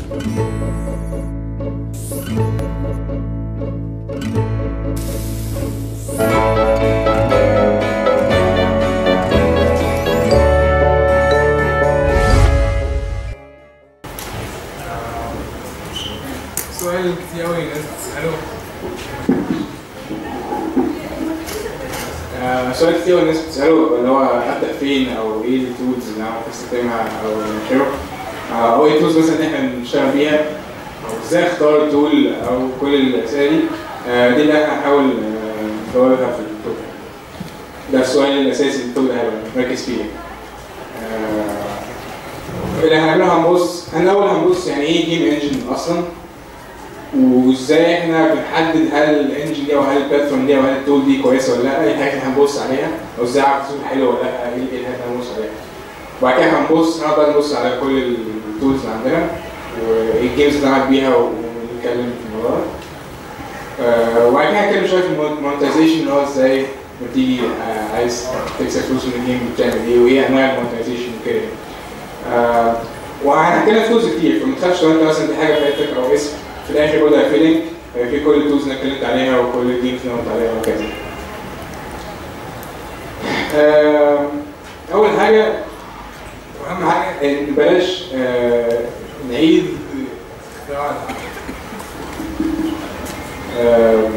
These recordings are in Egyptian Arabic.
سؤال كتير قوي الناس بتسأله آه، سؤال كتير قوي الناس بتسأله اللي هو أبدأ فين أو إيه التولز اللي أنا ممكن أستخدمها أو غيره آه، أو إيه التولز مثلا إن إحنا نشتغل بيها أو إزاي أختار تول أو كل الأسئلة دي آه، دي اللي إحنا هنحاول آه، نجاوبها في التول ده السؤال الأساسي اللي التول هيبقى مركز فيه آه، اللي هنعمله هنبص احنا الاول هنبص يعني ايه جيم انجن اصلا وازاي احنا بنحدد هل الانجن دي او هل البلاتفورم دي او هل التول دي كويسه ولا لا اي حاجه احنا هنبص عليها او ازاي اعرف التول حلوه ولا لا ايه ايه الحاجات اللي هنبص عليها وبعد كده هنبص هنقعد نبص على كل التولز اللي عندنا وايه الجيمز اللي نلعب بيها ونتكلم في الموضوع ده آه، وبعد كده هنتكلم شويه في المونتايزيشن اللي هو ازاي لما تيجي آه، عايز تكسب فلوس من الجيم بتعمل ايه وايه انواع المونتايزيشن وكده آه، وهنتكلم في تولز كتير فما تخافش لو انت مثلا دي حاجه فاتتك او اسم في الاخر برضه هيبقى في لينك هيبقى في كل التولز اللي أنا اتكلمت عليها وكل الجيمز اللي أنا قلت عليها وهكذا. آه، اول حاجه واهم حاجه ان بلاش آه، نعيد اختراع آم،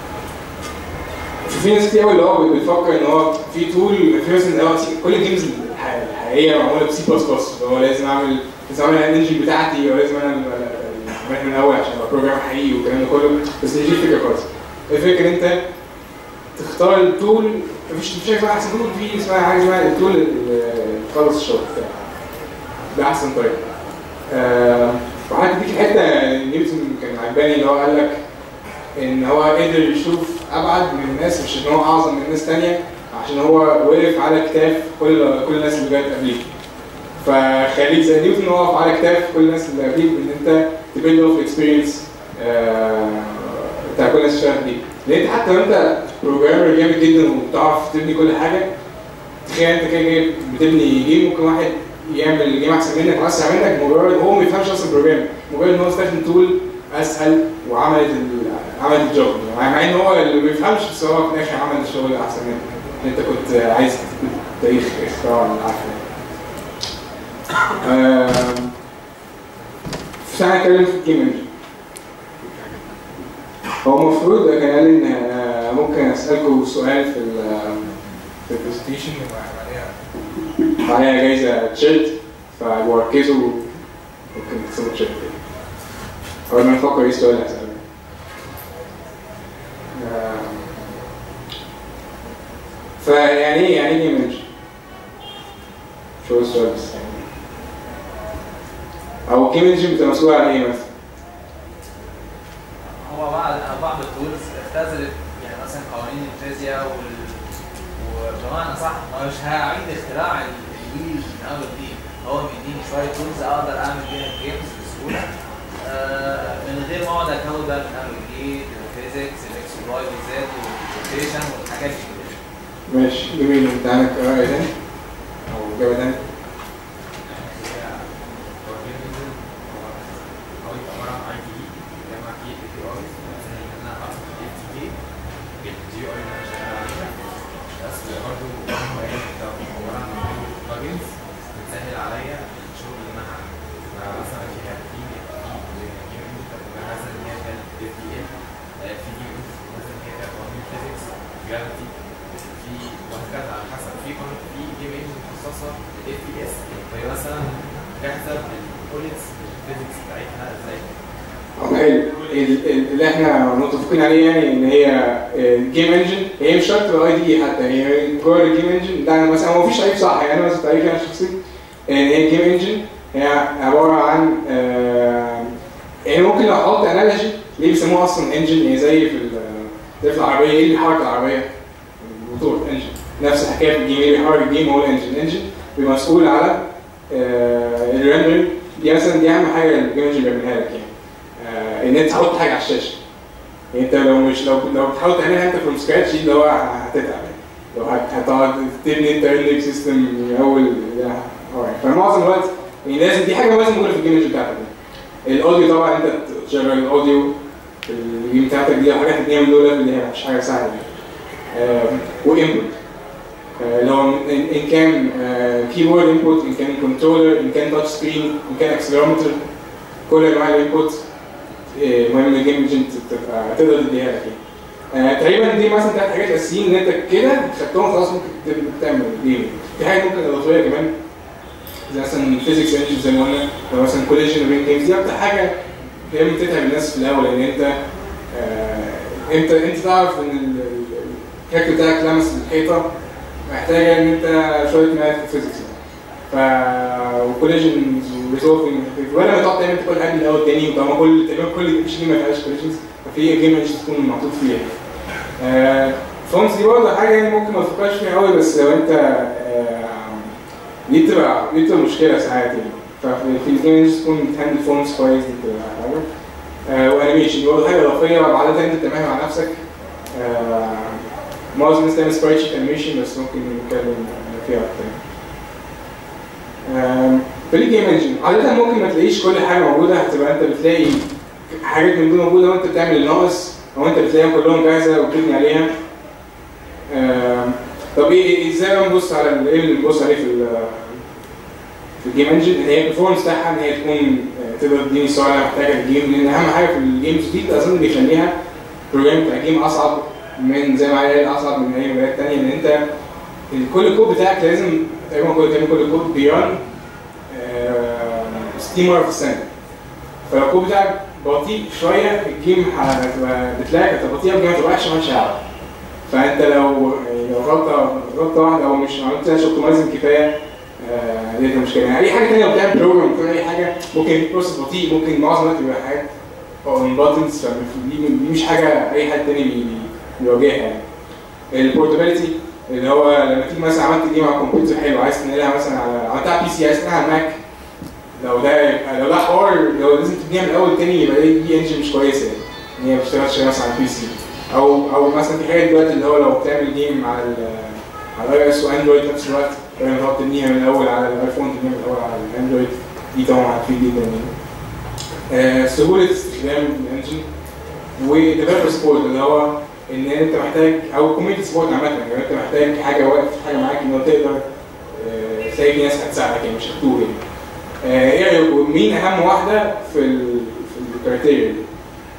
في ناس كتير قوي اللي هو بيفكر ان هو في تول في مثلا اللي هو كل الجيمز الح- الحقيقيه معموله بسي بلس بلس اللي هو لازم اعمل لازم اعمل الانجن بتاعتي ولازم انا اعملها من الاول عشان ابقى بروجرام حقيقي والكلام ده كله بس مش دي الفكره خالص الفكره ان انت تختار التول مفيش مفيش حاجه اسمها احسن تول في اسمها حاجه اسمها التول اللي تخلص الشغل بتاعك ده احسن طريقه آه وحتى دي الحته نيوتن كان عجباني اللي هو قال لك ان هو قدر يشوف ابعد من الناس مش ان هو اعظم من ناس تانية عشان هو وقف على كتاف كل كل الناس اللي جت قبليه فخليك زي نيوتن واقف على كتاف كل الناس اللي قبليك ان انت تبيلد اوف اكسبيرينس بتاع كل الناس اللي اشتغلت بيه لان انت حتى لو انت بروجرامر جامد جدا وبتعرف تبني كل حاجه تخيل انت كده جاي بتبني جيم ممكن واحد يعمل جيم احسن منك واسرع منك مجرد هو ما يفهمش اصلا بروجرام مجرد ان هو استخدم تول اسهل وعملت ال... عملت الجوب مع ان هو اللي ما بيفهمش بس هو في الاخر عمل الشغل احسن منك انت كنت عايز تاريخ اختراع انا عارف آم، فانا هتكلم في الجيم انجن هو المفروض كان قال ان آه، ممكن اسالكم سؤال في ال في البرزنتيشن وبعديها عليها جايزه تيشيرت فوركزوا ممكن تكسبوا تيشيرت اول ما نفكر ايه السؤال اللي هساله آم، فيعني ايه يعني ايه جيم انجن؟ شو هو السؤال بس يعني او جيم انجن بتبقى مسؤول عن ايه مثلا؟ هو بعض بعض التولز اختزلت يعني مثلا قوانين الفيزياء وال... وبمعنى صح هو مش هعيد اختراع ال- الويل من اول وجديد هو بيديني شويه تولز اقدر اعمل بيها جيمز بسهوله آه، من غير ما اقعد اكود بقى من اول وجديد الفيزيكس الاكس واي والزد والروتيشن والحاجات دي كلها ماشي جميل انت عندك رأي تاني؟ او اجابه تاني؟ بتسهل عليا الشغل اللي انا هعمله فمثلا في في في جيم مثلا هي كانت اف دي ال في جيم مثلا هي كانت قوانين فيزيكس جرافيتي في وهكذا على حسب في قانون في جيم انجن مخصصه للاف بي اس فهي مثلا جاهزه بالبوليتس الفيزيكس بتاعتها ازاي طب حلو ال- ال- اللي احنا متفقين عليه يعني ان هي جيم انجن هي مش شرط تبقى اي دي حتى هي مجرد الجيم انجن ده أنا مثلا هو مفيش تعريف صح يعني انا مثلا تعريفي انا شخصي ان هي جيم انجن هي عباره عن آه، يعني ممكن لو احط انالوجي ليه بيسموها اصلا انجن هي زي في ال- زي في العربيه ايه اللي بيحرك العربيه؟ الموتور انجن نفس الحكايه في الجيم ايه اللي بيحرك الجيم هو الانجن الانجن بيبقى مسؤول على الريندرنج دي مثلا دي اهم حاجه الجيم انجن بيعملها لك يعني آه، ان انت تحط حاجه على الشاشه يعني انت لو مش لو لو بتحاول تعملها انت فروم سكراتش دي اللي هو هتتعب يعني لو هت- هتقعد تبني انت ريندرنج سيستم من اول ده alright. فمعظم الوقت يعني لازم دي حاجه لازم موجوده في الجيم انجن بتاعتك الاوديو طبعا انت تشغل الاوديو في الجيم بتاعتك دي حاجات اتنين من دول اللي هي مش حاجه سهله يعني وانبوت اللي هو ان إن كان كيبورد انبوت ان كان كنترولر ان كان تاتش سكرين ان كان اكسلرومتر كل انواع الانبوت مهم الجيم ايجنت تبقى تقدر تديها لك يعني. آه، تقريبا دي مثلا ثلاث حاجات اساسيين ان انت كده خدتهم خلاص ممكن تبدأ تعمل جيم في حاجات ممكن اضافيه كمان زي مثلا فيزيكس انجن زي ما قلنا لو مثلا كوليجن بين جيمز دي اكتر حاجه دايما بتتعب الناس في الاول لان انت آه انت انت تعرف ان ال- ال- الكاركتر بتاعك لمس الحيطه محتاجه ان انت شويه ماث وفيزيكس ف وكوليجن وريزولفنج ولا ما تقعد تعمل كل حاجه من الاول تاني وطبعا كل تقريبا كل مش ما فيهاش كوليجنز ففي جيم مش تكون محطوط فيها آه فونتس دي برضه حاجه يعني ممكن ما تفكرش فيها قوي بس لو انت آه دي بتبقى دي بتبقى مشكله ساعات يعني ففي الجيم مش تكون بتهندل فونتس كويس دي بتبقى حاجه آه وانيميشن دي برضه حاجه اضافيه عاده انت بتعملها مع نفسك آه معظم الناس تعمل سبرايت شيت انيميشن بس ممكن نتكلم فيها اكتر آم، في الجيم انجن عادة ممكن ما تلاقيش كل حاجة موجودة هتبقى انت بتلاقي حاجات من دول موجودة وانت بتعمل الناقص او انت بتلاقيهم كلهم جاهزة وبتبني عليها آم، طب ايه ازاي بقى نبص على ال- ايه اللي بنبص عليه في ال في الجيم انجن ان هي البرفورمانس بتاعها ان هي تكون آه، تقدر تديني السرعه اللي أنا محتاجها في الجيم لان اهم حاجه في الجيمز دي اظن بيخليها البروجرام بتاع الجيم اصعب من زي ما قال اصعب من اي مجالات تانية ان انت كل الكود بتاعك لازم تقريبا كل تعمل كل الكود بيرن ستيمر في الثانيه فلو الكود بتاعك بطيء شويه الجيم هتبقى بتلاقي هتبقى بطيئه والجيم هتبقى وحشه مش هيعرف فانت لو يعني لو غلطه غلطه واحده او مش عملتش اوبتمايزنج كفايه آه، دي مشكله يعني اي حاجه ثانيه لو بتعمل بروجرام بتعمل اي حاجه ممكن البروسيس بطيء ممكن معظم الوقت بيبقى حاجات اون باتنز فدي دي مش حاجه اي حد تاني بي- بيواجهها يعني البورتابيلتي اللي هو لما تيجي مثلا عملت جيم على كمبيوتر حلو عايز تنقلها مثلا على عملتها على بي سي عايز تنقلها على ماك لو ده يبقى لو ده حوار لو لازم تبنيها من الاول تاني يبقى دي دي انجن مش كويسه يعني ان هي ما بتشتغلش مثلا على البي سي او او مثلا في حاجات دلوقتي اللي هو لو بتعمل جيم على ال على اي اس واندرويد في نفس الوقت بدل ما تقعد تبنيها من الاول على الايفون تبنيها من الاول على الاندرويد دي طبعا هتفيد جدا يعني آه، سهوله استخدام الانجن وديفلوبر سبورت اللي هو ان انت محتاج او كوميونتي سبورت عامه يعني انت محتاج حاجه واقف حاجه معاك ان تقدر آه، تلاقي في ناس هتساعدك يعني مش هتتوه يعني. آه، ايه رايكم مين اهم واحده في ال في الكرايتيريا دي؟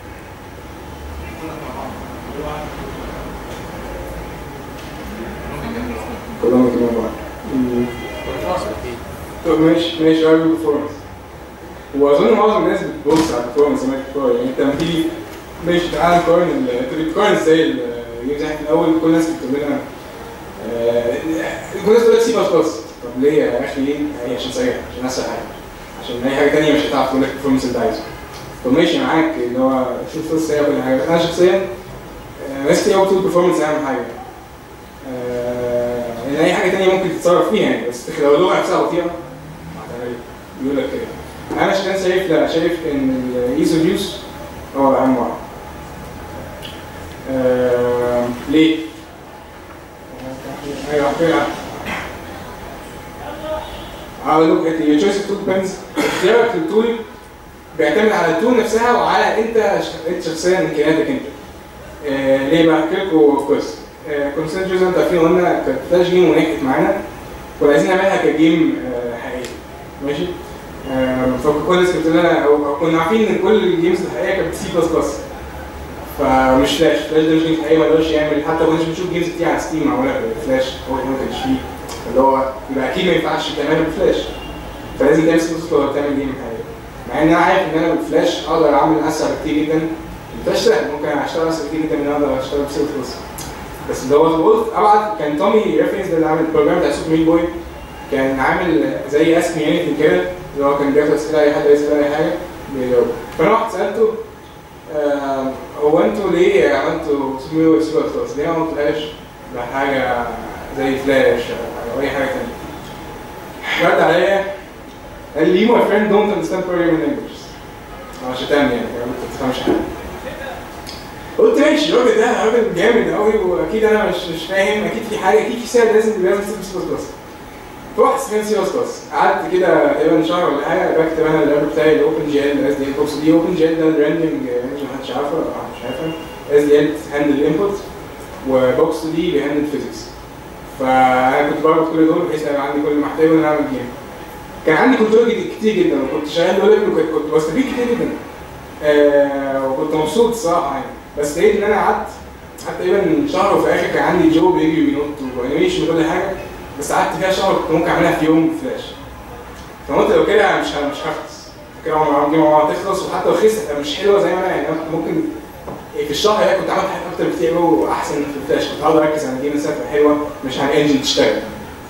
كلهم كمان بعض. مم. طب ماشي ماشي راجل برفورمانس واظن معظم الناس بتبص على البرفورمانس زي ما انت بتقول يعني انت لما تيجي ماشي تعالى نقارن ال- انت بتقارن ازاي الجيمز احنا في الاول كل الناس بتقول لنا آه، كل الناس بتقول لك سي بلس بلس طب ليه يا اخي ليه؟ هي عشان سريع عشان اسرع حاجه عشان اي حاجه ثانيه مش هتعرف تقول لك البرفورمانس اللي انت عايزه طب ماشي معاك اللي هو شوف بس سريع كل حاجه انا شخصيا آه، ناس كتير قوي بتقول البرفورمانس اهم حاجه آه، لان اي حاجه ثانيه ممكن تتصرف فيها يعني بس لو اللغه نفسها بطيئه هتعمل ايه؟ بيقول لك كده انا عشان شايف لا شايف ان الايز اوف يوز هو اهم واحد آه، ليه؟ ايوه كده هقول لك حته your choice of tool depends اختيارك للتول بيعتمد على التول نفسها وعلى انت انت شخصيا امكانياتك انت. آه ليه بقى؟ احكي لكم قصه. آه كنا سنه جزء انت عارفين قلنا كانت فلاش جيم ونجحت معانا كنا عايزين نعملها كجيم آه حقيقي ماشي؟ آه فكل الناس كانت بتقول لنا او أو كنا عارفين ان كل الجيمز الحقيقيه كانت سي بلس بلس فمش فلاش فلاش ده مش جيم حقيقي ما يقدرش يعمل حتى ما كناش بنشوف جيمز كتير على ستيم معموله بفلاش هو ما كانش فيه اللي هو يبقى اكيد ما ينفعش تعملها بفلاش فلازم تعمل سي بلس لو تعمل جيم حقيقي مع ان انا عارف ان انا بالفلاش اقدر اعمل اسرع بكتير جدا الفلاش سهل ممكن اشتغل اسرع كتير جدا من ان انا اقدر اشتغل بسي بلس بس اللي هو قلت ابعت كان تومي ريفرنس ده اللي عامل البروجرام بتاع سوبر ميت بوي كان عامل زي اسم يونيتي كده اللي هو كان بياخد اسئله اي حد يسال اي حاجه بيجاوب فانا رحت سالته آه هو انتوا ليه عملتوا سوبر ميت سي بلس ليه ما عملتوهاش بحاجه زي فلاش او اي حاجه ثانيه رد عليا قال لي my friend don't understand programming languages عشان تعمل يعني ما تفهمش حاجه قلت ماشي الراجل ده راجل جامد قوي واكيد انا مش مش فاهم اكيد في حاجه اكيد في سبب لازم لازم تسيب سي بلس بلس فرحت استخدمت سي بلس بلس قعدت كده تقريبا شهر ولا حاجه بكتب انا اللاب بتاعي الاوبن جي ال اس دي بوكس دي اوبن جي ال ده الراندنج ما حدش عارفه ولا مش عارفه اس دي ال هاندل انبوت وبوكس دي بيهندل فيزيكس فانا كنت بربط كل دول بحيث يبقى عندي كل اللي محتاجه ان انا اعمل جيم كان عندي كنترول كتير جدا وكنت شغال ديفلوبر وكنت كنت بستفيد كتير جدا آه وكنت مبسوط الصراحه يعني بس لقيت ان انا قعدت قعدت تقريبا شهر وفي الاخر كان عندي جو بيجي وبينط وانيميشن وكل حاجه بس قعدت فيها شهر كنت ممكن اعملها في يوم فلاش فقلت لو كده مش ه- مش هخلص كده عمر الجيم عمرها هتخلص وحتى لو خلصت هتبقى مش حلوه زي ما انا يعني أنا كنت ممكن في الشهر ده كنت عملت حاجات اكتر بكتير قوي واحسن في الفلاش كنت هقدر اركز على الجيم نفسها تبقى حلوه مش على الانجن تشتغل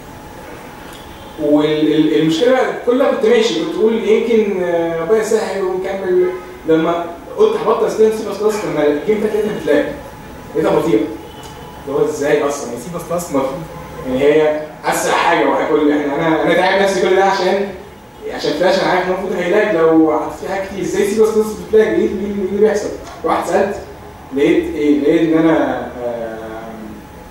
والمشكله كلها كنت ماشي كنت اقول يمكن آه، ربنا يسهل ونكمل لما قلت هبطل استخدم سي بلس بلس لما الجيم بتاعتي لقيتها بتلاقي لقيتها بطيئه اللي هو ازاي اصلا يعني سي بلس بلس المفروض يعني هي اسرع حاجه وهاكل يعني انا انا تعب نفسي كل ده عشان عشان فلاش انا عارف ان المفروض هيلاج لو حطيت فيه حاجات كتير ازاي سي بلس بلس بتلاج ايه اللي إيه اللي بيحصل؟ رحت سالت لقيت ايه لقيت ان انا آم،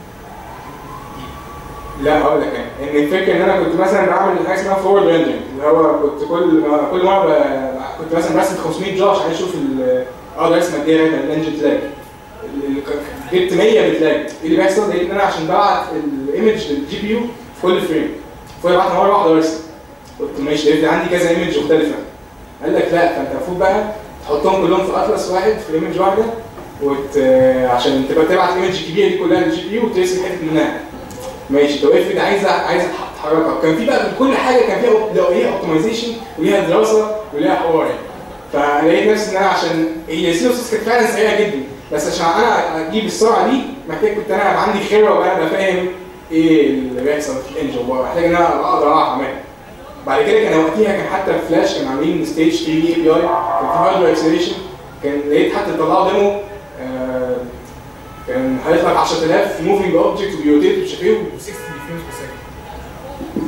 لا هقول لك يعني ان الفكره ان انا كنت مثلا بعمل حاجه اسمها فورورد ريندرنج اللي هو كنت كل ما كل مره ب- كنت مثلا برسم 500 جار عشان اشوف ال- اقدر ارسم قد ايه هيبقى الانجن تلاج ال- ال- جبت 100 بتلاج ايه اللي بيحصل؟ لقيت ان انا عشان ببعت الايمج للجي بي يو في كل فريم فببعتها مره واحده وارسم قلت ماشي لقيت عندي كذا ايمج مختلفه قال لك لا فانت المفروض بقى تحطهم كلهم في اطلس واحد في ايمج واحده وت... عشان تبقى تبعت الايمج الكبيره دي كلها للجي بي يو وترسم حته منها ماشي طب افرض عايزه عايزه تحركها كان في بقى في كل حاجه كان فيها لو ليها اوبتمايزيشن وليها دراسه وليها حوار يعني فلقيت نفسي ان انا عشان هي سي اس كانت فعلا سريعه جدا بس عشان انا اجيب السرعه دي محتاج كنت انا يبقى عندي خبره وابقى أنا فاهم ايه اللي بيحصل في الانجن ومحتاج ان انا اقدر اعرف اعملها بعد كده كان وقتها كان حتى في فلاش كانوا عاملين ستيج 3 اي بي اي كان في هاردوير اكسلريشن كان لقيت حتى طلعوا ديمو آه، كان هيطلع 10000 موفينج اوبجكت وبيروتيت ومش عارف ايه و 60 فريمز بير سكند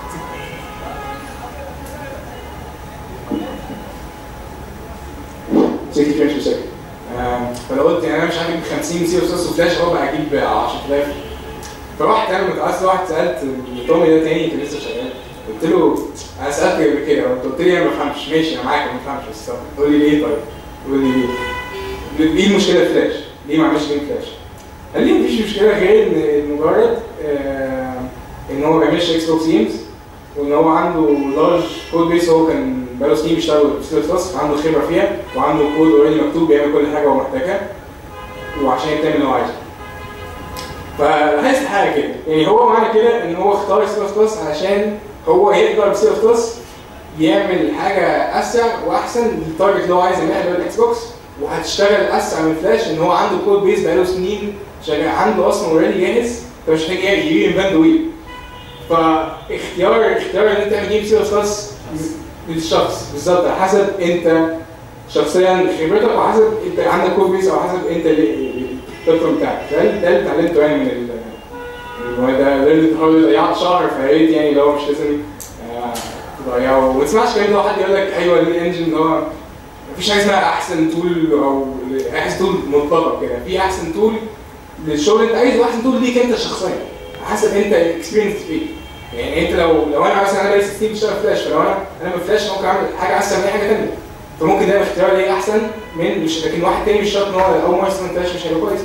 سيتي فريمز بير سكند فلو قلت يعني انا مش هجيب 50 سي اس وفلاش اهو بقى اجيب 10000 فرحت انا متأثر واحد سالت تومي ده تاني كان لسه شغال قلت له انا سالتك قبل كده وانت قلت لي انا ما بفهمش ماشي انا معاك ما بفهمش بس طب قول لي ليه طيب؟ قول لي ليه؟ ليه المشكله في فلاش؟ ليه ما عملش جيم فلاش؟ قال لي مفيش مشكله غير ان مجرد آه ان هو ما بيعملش اكس بوكس جيمز وان هو عنده لارج كود بيس هو كان بقاله سنين بيشتغل في سي بلس فعنده خبره فيها وعنده كود اوريدي مكتوب بيعمل كل حاجه هو محتاجها وعشان يعمل اللي هو عايزه. فلاحظت حاجه كده يعني هو معنى كده ان هو اختار سي بلس بلس علشان هو يقدر بسي بلس بلس يعمل حاجه اسرع واحسن للتارجت اللي هو عايز يعملها اللي هو الاكس بوكس وهتشتغل اسرع من فلاش ان هو عنده كود بيس بقاله سنين شغال عنده اصلا اوريدي جاهز فمش محتاج يجيب انفنت ويل فاختيار اختيار ان انت تعمل جيم سي بلس بلس للشخص بالظبط على حسب انت شخصيا خبرتك وحسب انت عندك كود بيس او حسب انت البلاتفورم بتاعك ده ده اللي اتعلمته يعني من ال المواد ده ده اللي هو ضيعت شهر فيا ريت يعني لو مش لازم آه، تضيعه وما تسمعش كلام لو حد يقول لك ايوه دي الانجن اللي هو مفيش حاجه اسمها احسن تول او احسن تول مطلقه كده في احسن تول للشغل اللي انت عايزه واحسن تول ليك انت شخصيا حسب انت اكسبيرينس فيه يعني انت لو لو انا مثلا انا بقالي ست سنين بشتغل فلاش فلو انا انا من فلاش ممكن اعمل حاجه احسن من اي حاجه ثانيه فممكن ده اختيار ليا احسن من مش لكن واحد تاني مش شرط ان هو اول مره يستخدم فلاش مش هيبقى كويس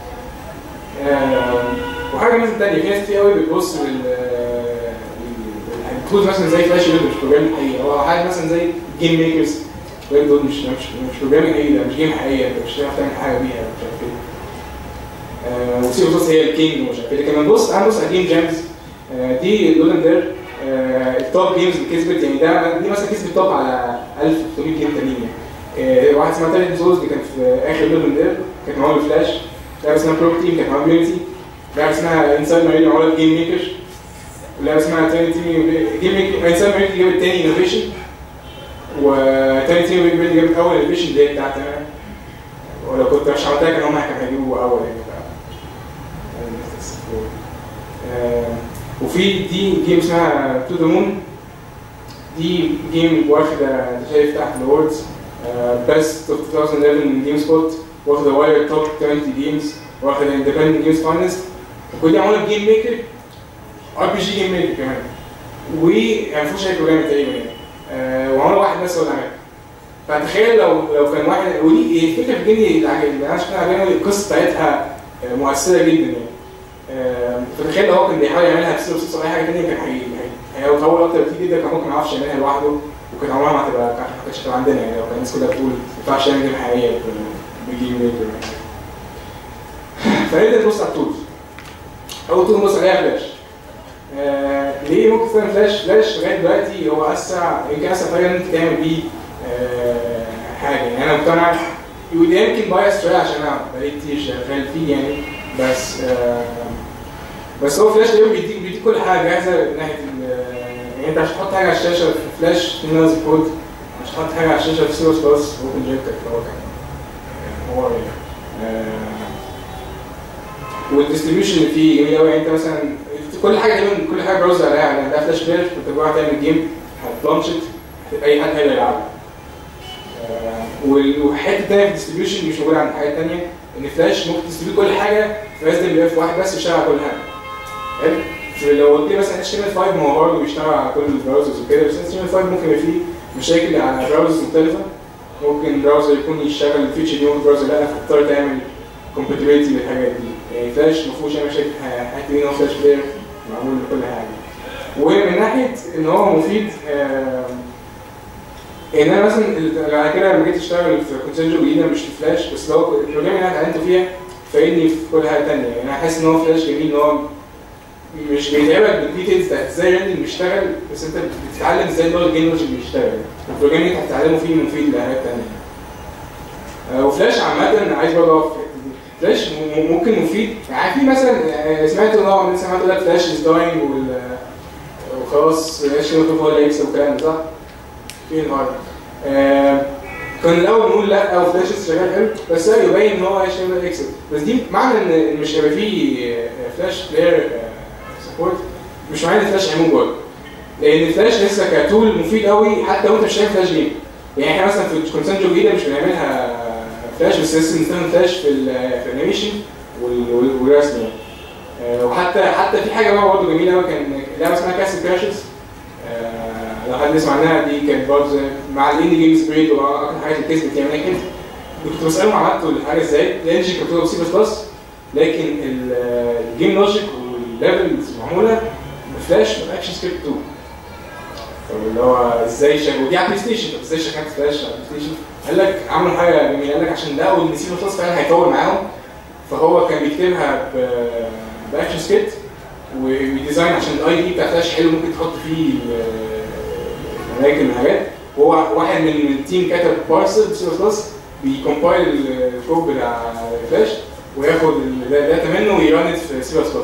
آه، وحاجه مثلا تانيه في ناس كتير قوي بتبص لل التولز مثلا زي فلاش ويب مش بروجرام حقيقي هو حاجه مثلا زي جيم ميكرز ويب دول مش مش مش بروجرام حقيقي ده مش جيم حقيقيه انت مش هتعرف تعمل حاجه بيها مش عارف ايه آه، وسي بلس هي الكينج ومش عارف ايه لكن بص انا بص على جيم جامز آه، دي جولدن دير التوب جيمز اللي كسبت يعني ده دي مثلا كسبت توب على 1300 جيم تانيين يعني آه، واحد اسمها تالت زوز دي كانت في اخر جولدن دير كانت معموله فلاش لعبه اسمها برو تيم كانت معموله يونيتي لعبه اسمها انسايد مارين معموله جيم ميكر ولعبه اسمها تاني تيم جيم ميكر انسايد مارين جابت تاني انوفيشن وتاني تيم جابت اول انوفيشن اللي هي بتاعت انا ولو كنت مش عملتها كان هم كانوا هيجيبوا اول يعني ف- آه، وفي دي جيم اسمها تو ذا مون دي جيم واخده انت شايف تحت الاوردز بيست اوف 2011 جيم سبوت واخده واير توب 20 جيمز واخده اندبندنت جيمز فاينست وكل دي معموله بجيم ميكر ار بي جي جيم ميكر كمان و يعني ما فيهوش اي بروجرام تقريبا يعني آه، وعمل واحد بس هو اللي عملها فتخيل لو لو كان واحد ودي الفكره في جني اللي عجب- اللي انا شفت عجباني القصه بتاعتها آه، مؤثره جدا يعني آه، فتخيل لو هو كان بيحاول يعملها بسيرو سيكس او اي حاجه ثانيه كان هي- هي- هيطول اكتر كتير جدا كان ممكن ما يعرفش يعملها لوحده وكان عمرها ما هتبقى ما كانتش هتبقى عندنا يعني لو كان الناس كلها بتقول ما ينفعش يعمل جيم حقيقيه ب- بجيم ميكر يعني. فنبدا نبص على التولز اول تول نبص عليها فلاش آه ليه ممكن تستخدم فلاش؟ فلاش لغايه دلوقتي هو اسرع يمكن اسرع طريقه ان انت تعمل بيه آه حاجه يعني انا مقتنع وده يمكن بايس شويه عشان انا بقالي كتير شغال فيه يعني بس آه بس هو فلاش دايما بيديك بيديك كل حاجه جاهزه من ناحيه ال- يعني انت عشان تحط حاجه على الشاشه في فلاش في ناس كود عشان تحط حاجه على الشاشه في سي بلس بلس اوبن جيت هو كان يعني هو آه والديستريبيوشن اللي فيه جميل قوي يعني انت مثلا كل حاجه تقريبا كل حاجه براوزر عليها يعني ده فلاش بلاير كنت بروح تعمل جيم هتلانشت اي حد هيقدر يلعبها آه، وال- وحته تانيه في الديستريبيوشن مش موجوده عند حاجه تانيه ان فلاش ممكن تستريبيوت كل حاجه في اس دي اف واحد بس يشتغل على كل حاجه حلو فلو قلت لي مثلا اتش تي ام ال 5 ما هو برضه بيشتغل على كل البراوزرز وكده بس اتش تي ام ال 5 ممكن يبقى فيه مشاكل على براوزرز مختلفه ممكن براوزر يكون يشتغل فيتشر دي وممكن براوزر لا فتضطر تعمل كومباتيبلتي بالحاجات دي يعني فلاش ما فيهوش اي مشاكل حتى ان هو فلاش بلاير معمول لكل حاجه ومن ناحيه ان هو مفيد آم، ان انا مثلا ال- بعد كده لما جيت اشتغل في كونسنجو جديده مش في فلاش بس لو البروجرام اللي انا اتعلمت فيها فايدني في كل حاجه ثانيه يعني انا حاسس ان هو فلاش جميل ان هو مش بيتعبك بالديتيلز بتاعت ازاي الريندنج بيشتغل بس انت بتتعلم ازاي اللي هو الجيم لوجيك بيشتغل البروجرام اللي انت هتتعلمه فيه مفيد لحاجات ثانيه آه، وفلاش عامة عايز برضه اقف في الحتة دي. فلاش م- م- ممكن مفيد يعني في مثلا آه، سمعت نوع من سمعت يقول لك فلاش از داينج وخلاص فلاش هو اللي هيكسب والكلام ده صح؟ في النهارده آه، كان الاول نقول لا او فلاش لسه شغال حلو بس لا يبين ان هو هيشتغل يكسب بس دي معنى ان إن مش هيبقى فيه آه، فلاش بلاير سبورت مش معنى ان فلاش هيموت برضه لان فلاش لسه كتول مفيد قوي حتى لو انت مش شايف فلاش جيم يعني احنا مثلا في كونسنترو الجديده مش بنعملها فلاش بس لسه بنستخدم فلاش في ال- في الانيميشن وال- وال- والرسم يعني آه، وحتى حتى في حاجه بقى برضه جميله قوي كان لعبه اسمها كاسل كراشز لو حد يسمع عنها دي كانت برضه زي- مع الاندي جيم سبريد واكتر حاجات اللي كسبت يعني لكن كنت بسالهم عملتوا الحاجه ازاي؟ الانجن كانت مكتوبه بسي بلس بلس لكن ال- الجيم لوجيك والليفلز معموله بفلاش باكشن سكريبت 2 طب اللي هو ازاي شغال ودي على البلاي ستيشن طب ازاي شغال فلاش على البلاي ستيشن؟ قال لك عملوا حاجه جميله قال لك عشان لقوا ان سي بلس فعلا هيطول معاهم فهو كان بيكتبها ب- باكشن سكريبت وديزاين عشان الاي دي بتاع فلاش حلو ممكن تحط فيه ال- الاماكن والحاجات وهو واحد من التيم كتب بارسل بسي بلس بلس بيكومبايل الكود بتاع فلاش وياخد الداتا منه ويرن في سي بلس بلس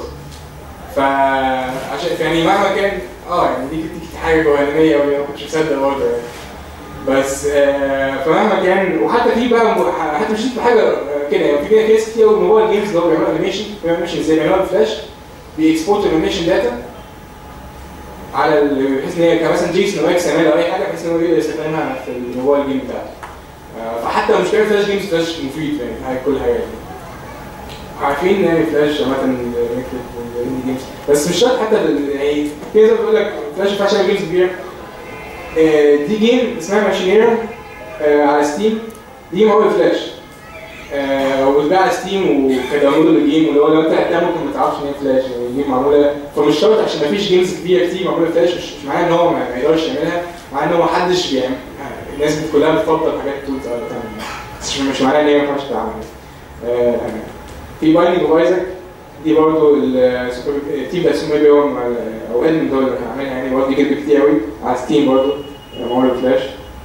فعشان يعني مهما كان اه يعني دي كانت دي حاجه جوانبيه قوي ما كنتش مصدق برضه يعني بس آه فمهما كان وحتى في بقى م- حتى مش في حاجه آه، كده يعني في كده كيس كتير قوي موبايل جيمز اللي هو بيعملوا انيميشن بيعملوا انيميشن ازاي بيعملوها بفلاش بيكسبورت الانيميشن داتا على ال- بحيث ان هي كمثلا جيسون او اكس ام ال او اي حاجه بحيث ان هو يقدر يستخدمها في الموبايل جيم بتاعته آه، فحتى لو مش بيعمل فلاش جيمز فلاش مفيد يعني في حاجة- كل حاجه يعني. عارفين يعني فلاش عامة نكتب والاندي جيمز بس مش شرط حتى بال- يعني في ناس بتقول لك فلاش ما ينفعش يعمل جيمز كبيرة آه، دي جيم اسمها ماشينيرا على ستيم دي معمولة فلاش آه، وبتباع على ستيم وكداونلود للجيم واللي هو لو انت لعبتها ممكن ما تعرفش ان هي فلاش يعني الجيم معموله فمش شرط عشان ما فيش جيمز كبيره كتير معموله فلاش مش مش معناه ان هو ما ما يقدرش يعملها معناه ان هو ما حدش بيعمل الناس كلها بتفضل حاجات تولز تعمل بس مش- مش معناه ان هي ما ينفعش تتعمل آه، في بايننج وبايزك دي برضه التيم بتاع سومي بي هو او ادمن دول اللي كان عاملها يعني برضه دي جد كتير قوي على ستيم برضه معموله فلاش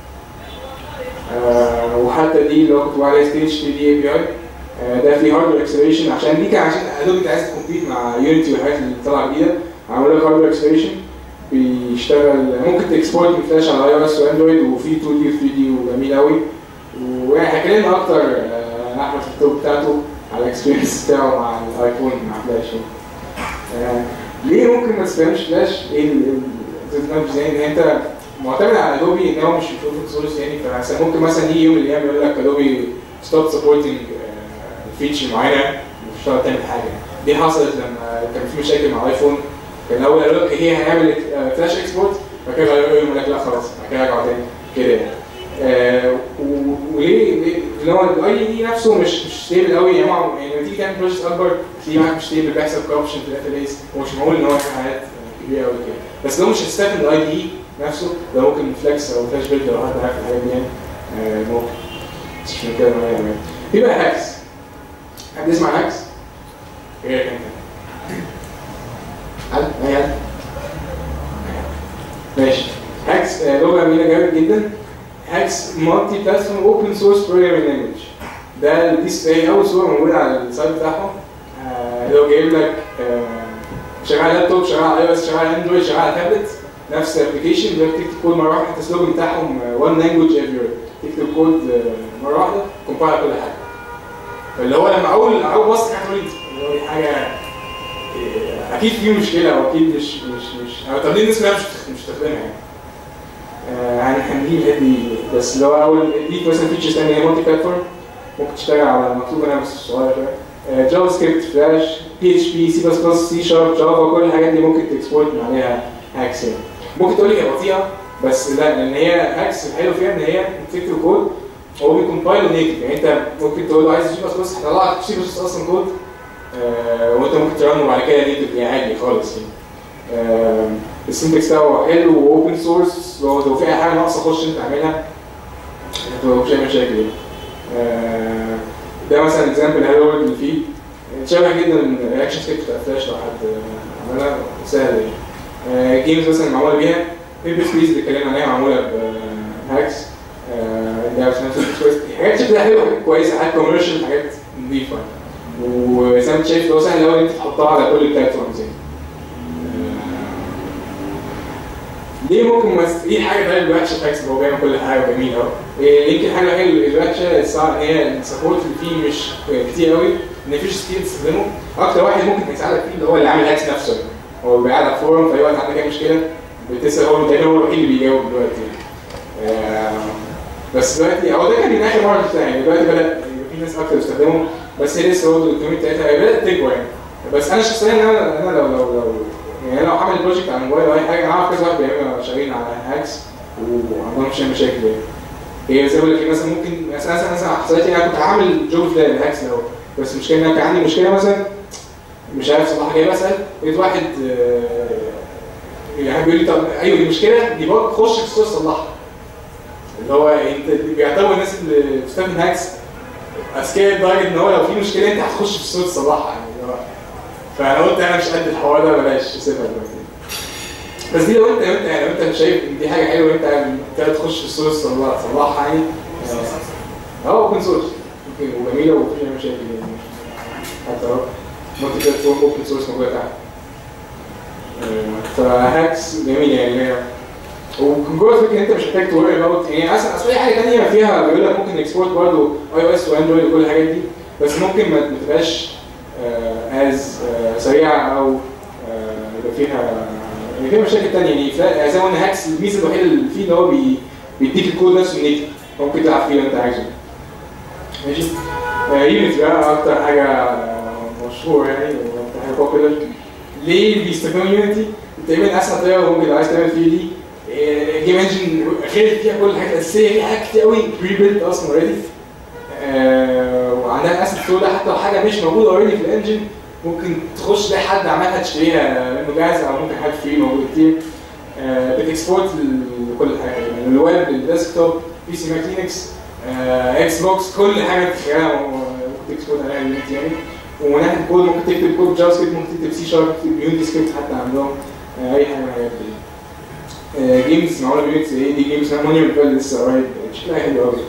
آه، وحتى دي اللي هو كنت بقول عليها ستيج 3 دي اي بي اي ده في هاردوير اكسلريشن عشان دي كان عشان ادوبي انت عايز تكمبيت مع يونيتي والحاجات اللي طالعه جديده عملوا لك هاردوير اكسلريشن بيشتغل ممكن تكسبورت من فلاش على اي او اس واندرويد وفي 2 دي و 3 دي وجميل قوي وهكلمنا اكتر آه، احمد في التوب بتاعته على الاكسبيرينس بتاعه مع الايفون مع فلاش آه، ليه ممكن ما تستخدمش فلاش؟ ايه ال- ال- الديزاين زي ان انت معتمد على ادوبي ان هو مش اوبن سورس يعني فمثلا ممكن مثلا يجي يوم من الايام يقول لك ادوبي ستوب سبورتنج فيتشر معينه مش هتعرف تعمل حاجه دي حصلت لما كان في مشاكل مع الايفون كان الاول قالوا لك هي هنعمل فلاش اكسبورت بعد كده غيروا يقولوا لك لا خلاص بعد كده رجعوا تاني كده يعني آه، و- وليه ليه- اللي هو الاي دي نفسه مش مش ستيبل قوي يعني مع- يعني لما تيجي تعمل بروجكت اكبر تلاقي معاك مش ستيبل بيحصل كوربشن في الاف ال هو مش معقول ان هو يفتح حاجات كبيره قوي كده بس لو مش هتستخدم الاي دي نفسه ده ممكن فليكس او فلاش بيلد لو حد عارف الحاجات دي يعني آه، ممكن بس مش كده معايا يعني في بقى هاكس حد يسمع هاكس؟ غيرك انت حد؟ اي حد؟ ماشي هاكس آه، لغه جميله جامد جدا هاكس مالتي بلاتفورم اوبن سورس بروجرامينج لانجوج ده دي هي اول صوره موجوده على السايت بتاعهم آه، اللي هو جايب لك آه، شغال على لابتوب شغال على اي او اس شغال على اندرويد شغال على تابلت نفس الابلكيشن اللي هو تكتب كود مره واحده السلوجن بتاعهم وان لانجوج افري تكتب كود آه، مره واحده كومبايل كل حاجه فاللي هو لما اول اول بص هتقول انت اللي هو دي حاجه آه، اكيد في مشكله او اكيد مش مش مش أو طب ليه الناس كلها مش بتخ- مش بتستخدمها يعني آه، يعني هنجيب الحته دي بس اللي هو اول دي مثلا فيتشرز ثانيه هي مالتي بلاتفورم ممكن تشتغل على مكتوب انا بس صغير شويه جافا سكريبت فلاش بي اتش بي سي بلس بلس سي شارب جافا كل الحاجات دي ممكن تكسبورت من عليها هاكس يعني ممكن تقول لي هي بطيئه بس لا لان هي هاكس الحلو فيها ان هي بتكتب كود هو بيكمبايل نيتف يعني انت ممكن تقول له عايز سي بلس بلس هيطلع لك سي بلس اصلا كود آه وانت ممكن ترنه بعد كده نيتف يعني عادي خالص يعني آه السنتكس بتاعه حلو واوبن سورس لو لو في اي حاجه ناقصه خش انت اعملها مش اي مشاكل يعني آه، ده مثلا اكزامبل هلو وورد اللي فيه شبه جدا الرياكشن سكريبت بتاع فلاش لو حد آه، عملها سهل يعني جيمز مثلا معموله بيها بيبي سكويز اللي اتكلمنا عليها معموله بهاكس ده بس نفس الكويس حاجات شكلها حلوه حاجات كويسه حاجات كوميرشال حاجات نظيفه وزي ما انت شايف هو سهل قوي ان انت تحطها على كل البلاتفورمز يعني آه، ليه ممكن بس ايه حاجه طيب الوحشه في هاكس هو بيعمل كل حاجه وجميل اهو إيه، يمكن حاجه هي الوحشه الصعب ان هي السبورت اللي فيه مش كتير قوي ان مفيش كتير تستخدمه اكتر واحد ممكن يساعدك فيه اللي هو اللي عامل هاكس نفسه هو بيبقى قاعد على الفورم في اي وقت عندك اي مشكله بتسال هو تقريبا هو الوحيد اللي بيجاوب دلوقتي آه، بس دلوقتي هو ده كان من اخر مره شفتها يعني دلوقتي بدا يبقى في ناس اكتر بتستخدمه بس هي لسه برضه الكوميونتي بتاعتها هي بدات تكبر يعني بس انا شخصيا انا انا لو لو لو يعني انا لو عامل بروجكت على الموبايل او اي حاجه انا عارف كذا واحد بيعملوا شغالين على هاكس وعندهم مش مشاكل يعني هي زي ما بقول لك مثلا ممكن مثلا مثلا مثلا حصلت لي انا كنت هعمل جوب ده الهاكس الاول بس المشكله ان انا كان عندي مشكله مثلا مش عارف صراحه جاي بسال لقيت واحد آه، يعني بيقول لي طب ايوه دي مشكله دي بقى خش في السورس صلحها اللي هو انت بيعتبر الناس اللي بتستخدم هاكس اذكياء لدرجه ان هو لو في مشكله انت هتخش في السورس تصلحها يعني اللي هو فانا قلت انا مش قد الحوار ده بلاش سيبها دلوقتي بس دي لو انت لو انت يعني لو انت شايف ان دي حاجه حلوه انت انت تخش في السورس تصلح- تصلحها يعني اه اوبن سورس وجميله ومفيش اي مشاكل يعني حتى اهو مالتي بلاتفورم اوبن سورس موجوده تحت آه، فهاكس جميل يعني هي وجوه فكره ان انت مش محتاج توري اباوت يعني اصلا اصل اي حاجه ثانيه فيها بيقول لك ممكن اكسبورت برضه اي او اس واندرويد وكل الحاجات دي بس ممكن ما ما تبقاش از سريعه او آه، يبقى فيها يعني فيها مشاكل ثانيه يعني فلا- زي ما قلنا هاكس الميزه الوحيده اللي فيه ان هو بي- بيديك الكود نفسه نيتف ممكن تلعب فيه لو انت عايزه ماشي يونت بقى اكتر حاجه آه، مشهوره يعني واكتر حاجه بوبيلر ليه بيستخدموا يونيتي؟ تقريبا اسهل طريقه ممكن لو عايز تعمل فيه دي جيم انجن خير فيها كل الحاجات الاساسيه في حاجات كتير قوي بري بيلد اصلا اوريدي وعندها الاسيت سودا حتى لو حاجه مش موجوده اوريدي في الانجن ممكن تخش تلاقي حد عملها تشتريها منه جاهز او ممكن حاجه فري موجود كتير آه، بتكسبورت لكل حاجه يعني من الويب للديسكتوب بي سي ماك لينكس آه، اكس بوكس كل حاجه تتخيلها ممكن تكسبورت عليها النت يعني ومن ناحيه الكود ممكن تكتب كود جافا سكريبت ممكن تكتب سي شارب تكتب يونتي سكريبت حتى عندهم آه، اي حاجه من الحاجات دي آه، جيمز معموله بيونتس ايه دي جيمز اسمها مونيوم فال لسه قريب شكلها حلو قوي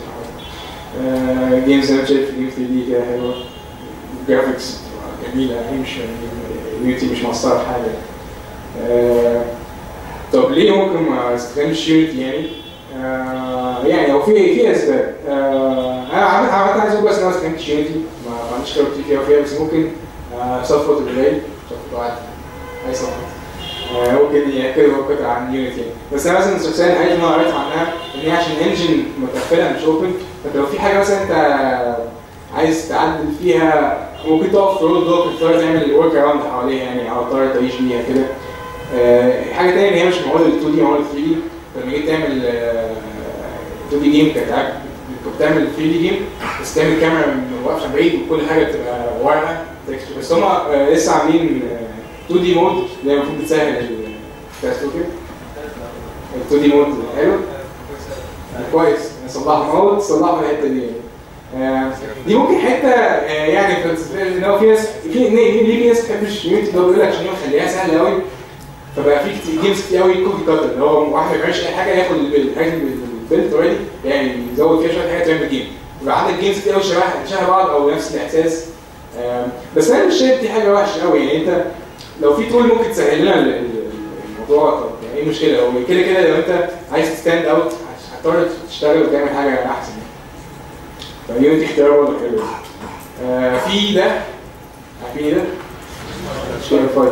آه، جيمز انا شايف جيم 3 دي كده حلوه جرافيكس جميله هي مش يونتي مش مقصره في حاجه آه، طب ليه ممكن ما استخدمش يونتي يعني؟ آه يعني هو في في اسباب آه انا عملت عملت عايز اقول بس انا ما استخدمتش يونتي ما ما عنديش خبره كتير فيها وفيها بس ممكن آه صفوة الليل صفوة واحد اي صفوة آه ممكن ياكلوا قطع عن يونتي بس انا مثلا شخصيا الحاجات اللي انا قريت عنها ان هي عشان انجن متقفله مش اوبن فانت لو في حاجه مثلا انت عايز تعدل فيها ممكن تقف في رود دوك تضطر تعمل ورك اراوند حواليها يعني او تضطر تعيش بيها كده آه، حاجه ثانيه ان هي مش معموله لل 2 دي معموله 3 دي فلما جيت تعمل آه، 2 دي جيم كانت عارف- كنت بتعمل 3 دي جيم بس تعمل كاميرا من واقفه بعيد وكل حاجه بتبقى واقعه texture. بس هم لسه عاملين آه، 2 دي مود اللي هي المفروض بتسهل ال- بتاع كده ال 2 دي مود حلو كويس صلحوا مود صلحوا الحته دي آه، دي ممكن حته آه، يعني في ان هو في ناس في ليه ليه في ناس ما بتحبش يونيتي اللي هو بيقول لك عشان هو مخليها سهله قوي فبقى في كتير جيمز كتير قوي كوكي كاتر اللي هو واحد ما بيعملش اي حاجه ياخد البيلد الحاجات اللي البيلد اوريدي يعني يزود فيها شويه حاجات تعمل جيم يبقى عندك جيمز كتير قوي شبه شبه بعض او نفس الاحساس آه، بس انا مش شايف دي حاجه وحشه قوي يعني انت لو في تول ممكن تسهل لنا ال- ال- الموضوع طب يعني ايه المشكله هو كده كده لو انت عايز تستاند اوت هتضطر تشتغل وتعمل حاجه احسن فيونيتي اختيار برضه حلو آه في ده عارفين ايه ده؟ HTML5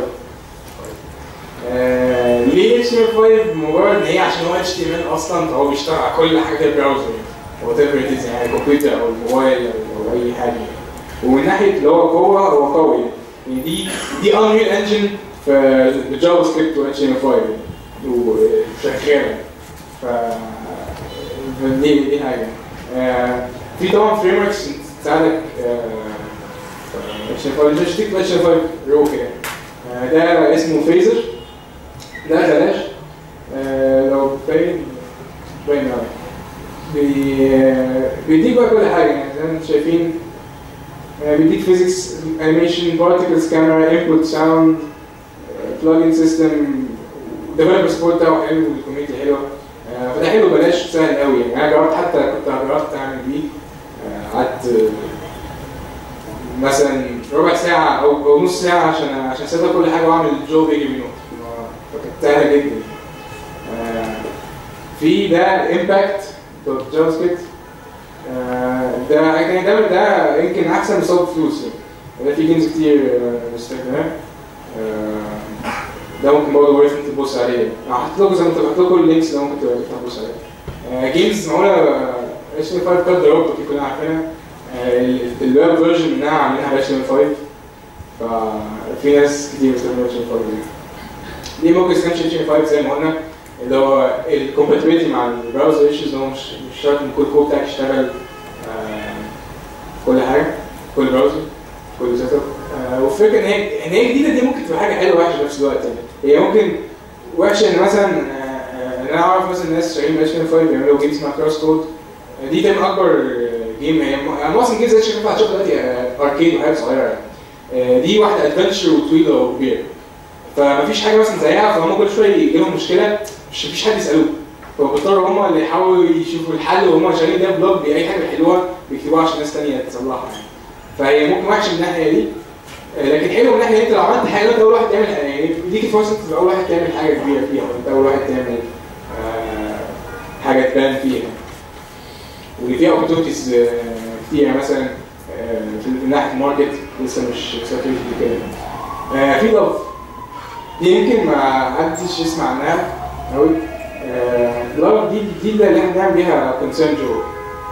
آه ليه HTML5 مجرد ان هي عشان هو HTML اصلا فهو بيشتغل على كل حاجه البراوزر يعني whatever it is يعني الكمبيوتر او الموبايل او, أو اي حاجه ومن ناحيه اللي هو قوه هو قوي يعني دي دي Unreal Engine في الجافا سكريبت و HTML5 يعني وشغاله ف دي دي حاجه آه في طبعا فريم وركس تساعدك HTML5 مش تكتب HTML5 رو كده آه، ده اسمه فيزر ده بلاش آه، لو باين باين أوي. بي آه، بيديك بقى كل حاجه يعني زي ما انتم شايفين آه، بيديك فيزيكس انيميشن بارتكلز كاميرا انبوت ساوند بلجن سيستم ديفلوبر سبورت بتاعه حلو والكوميونتي حلوه آه، فده حلو بلاش سهل قوي يعني انا جربت حتى كنت جربت اعمل بيه آه، قعدت آه، مثلا ربع ساعة أو أو نص ساعة عشان عشان أسيب كل حاجة وأعمل جو بيجي منه فكانت سهلة جدا. آه، في ده امباكت دوت جافا سكريبت آه، ده يعني ده ده يمكن أحسن من صوت فلوس يعني ده في جيمز كتير آه، مستخدمة آه، ده ممكن برضه ورث انت تبص عليه انا هحط لكم زي ما هحط لكم اللينكس ده ممكن تبص عليه جيمز معموله اتش ام 5 كارد دروب دي كلنا عارفينها آه، ال- الويب فيرجن منها عاملينها ب اتش ام 5 ففي ناس كتير بتستخدم اتش ام 5 دي دي ممكن تستخدم اتش ام 5 زي ما قلنا اللي هو الكومباتيبلتي مع البراوزر ايشوز هو مش مش شرط ان كل كود بتاعك يشتغل آه، كل حاجه كل براوزر كل سيت اب آه، والفكره ان هي ان هي جديده دي ممكن تبقى حاجه حلوه ووحشه في نفس الوقت يعني هي ممكن وحشه ان مثلا آه، آه، ان انا اعرف مثلا ناس شغالين ب اتش ام 5 بيعملوا جيمز اسمها كروس كود دي تعمل اكبر جيم هي م- معظم جيمز اتش ام 5 هتشوفها دلوقتي آه، اركيد وحاجات صغيره يعني آه، دي واحده ادفنشر وطويله وكبيره فمفيش حاجه مثلا زيها فهم كل شويه يجي لهم مشكله مش مفيش حد يسالوه فبيضطروا هم اللي يحاولوا يشوفوا الحل وهم شغالين ده بلوج باي حاجه بيحلوها بيكتبوها عشان ناس ثانيه تصلحها يعني فهي ممكن وحشه من الناحيه دي آه، لكن حلو من الناحيه ان انت لو عملت حاجه انت اول واحد تعمل يعني بيديك فرصه تبقى اول واحد تعمل حاجه كبيره فيها وانت اول واحد تعمل آه، حاجه تبان فيها واللي فيها اوبورتونيتيز كتير يعني مثلا آه، في من ناحيه الماركت لسه مش ساتوريتد كده آه، في لاف دي يمكن ما حدش يسمع عنها قوي لاف دي دي اللي احنا بنعمل بيها كونسيرن جو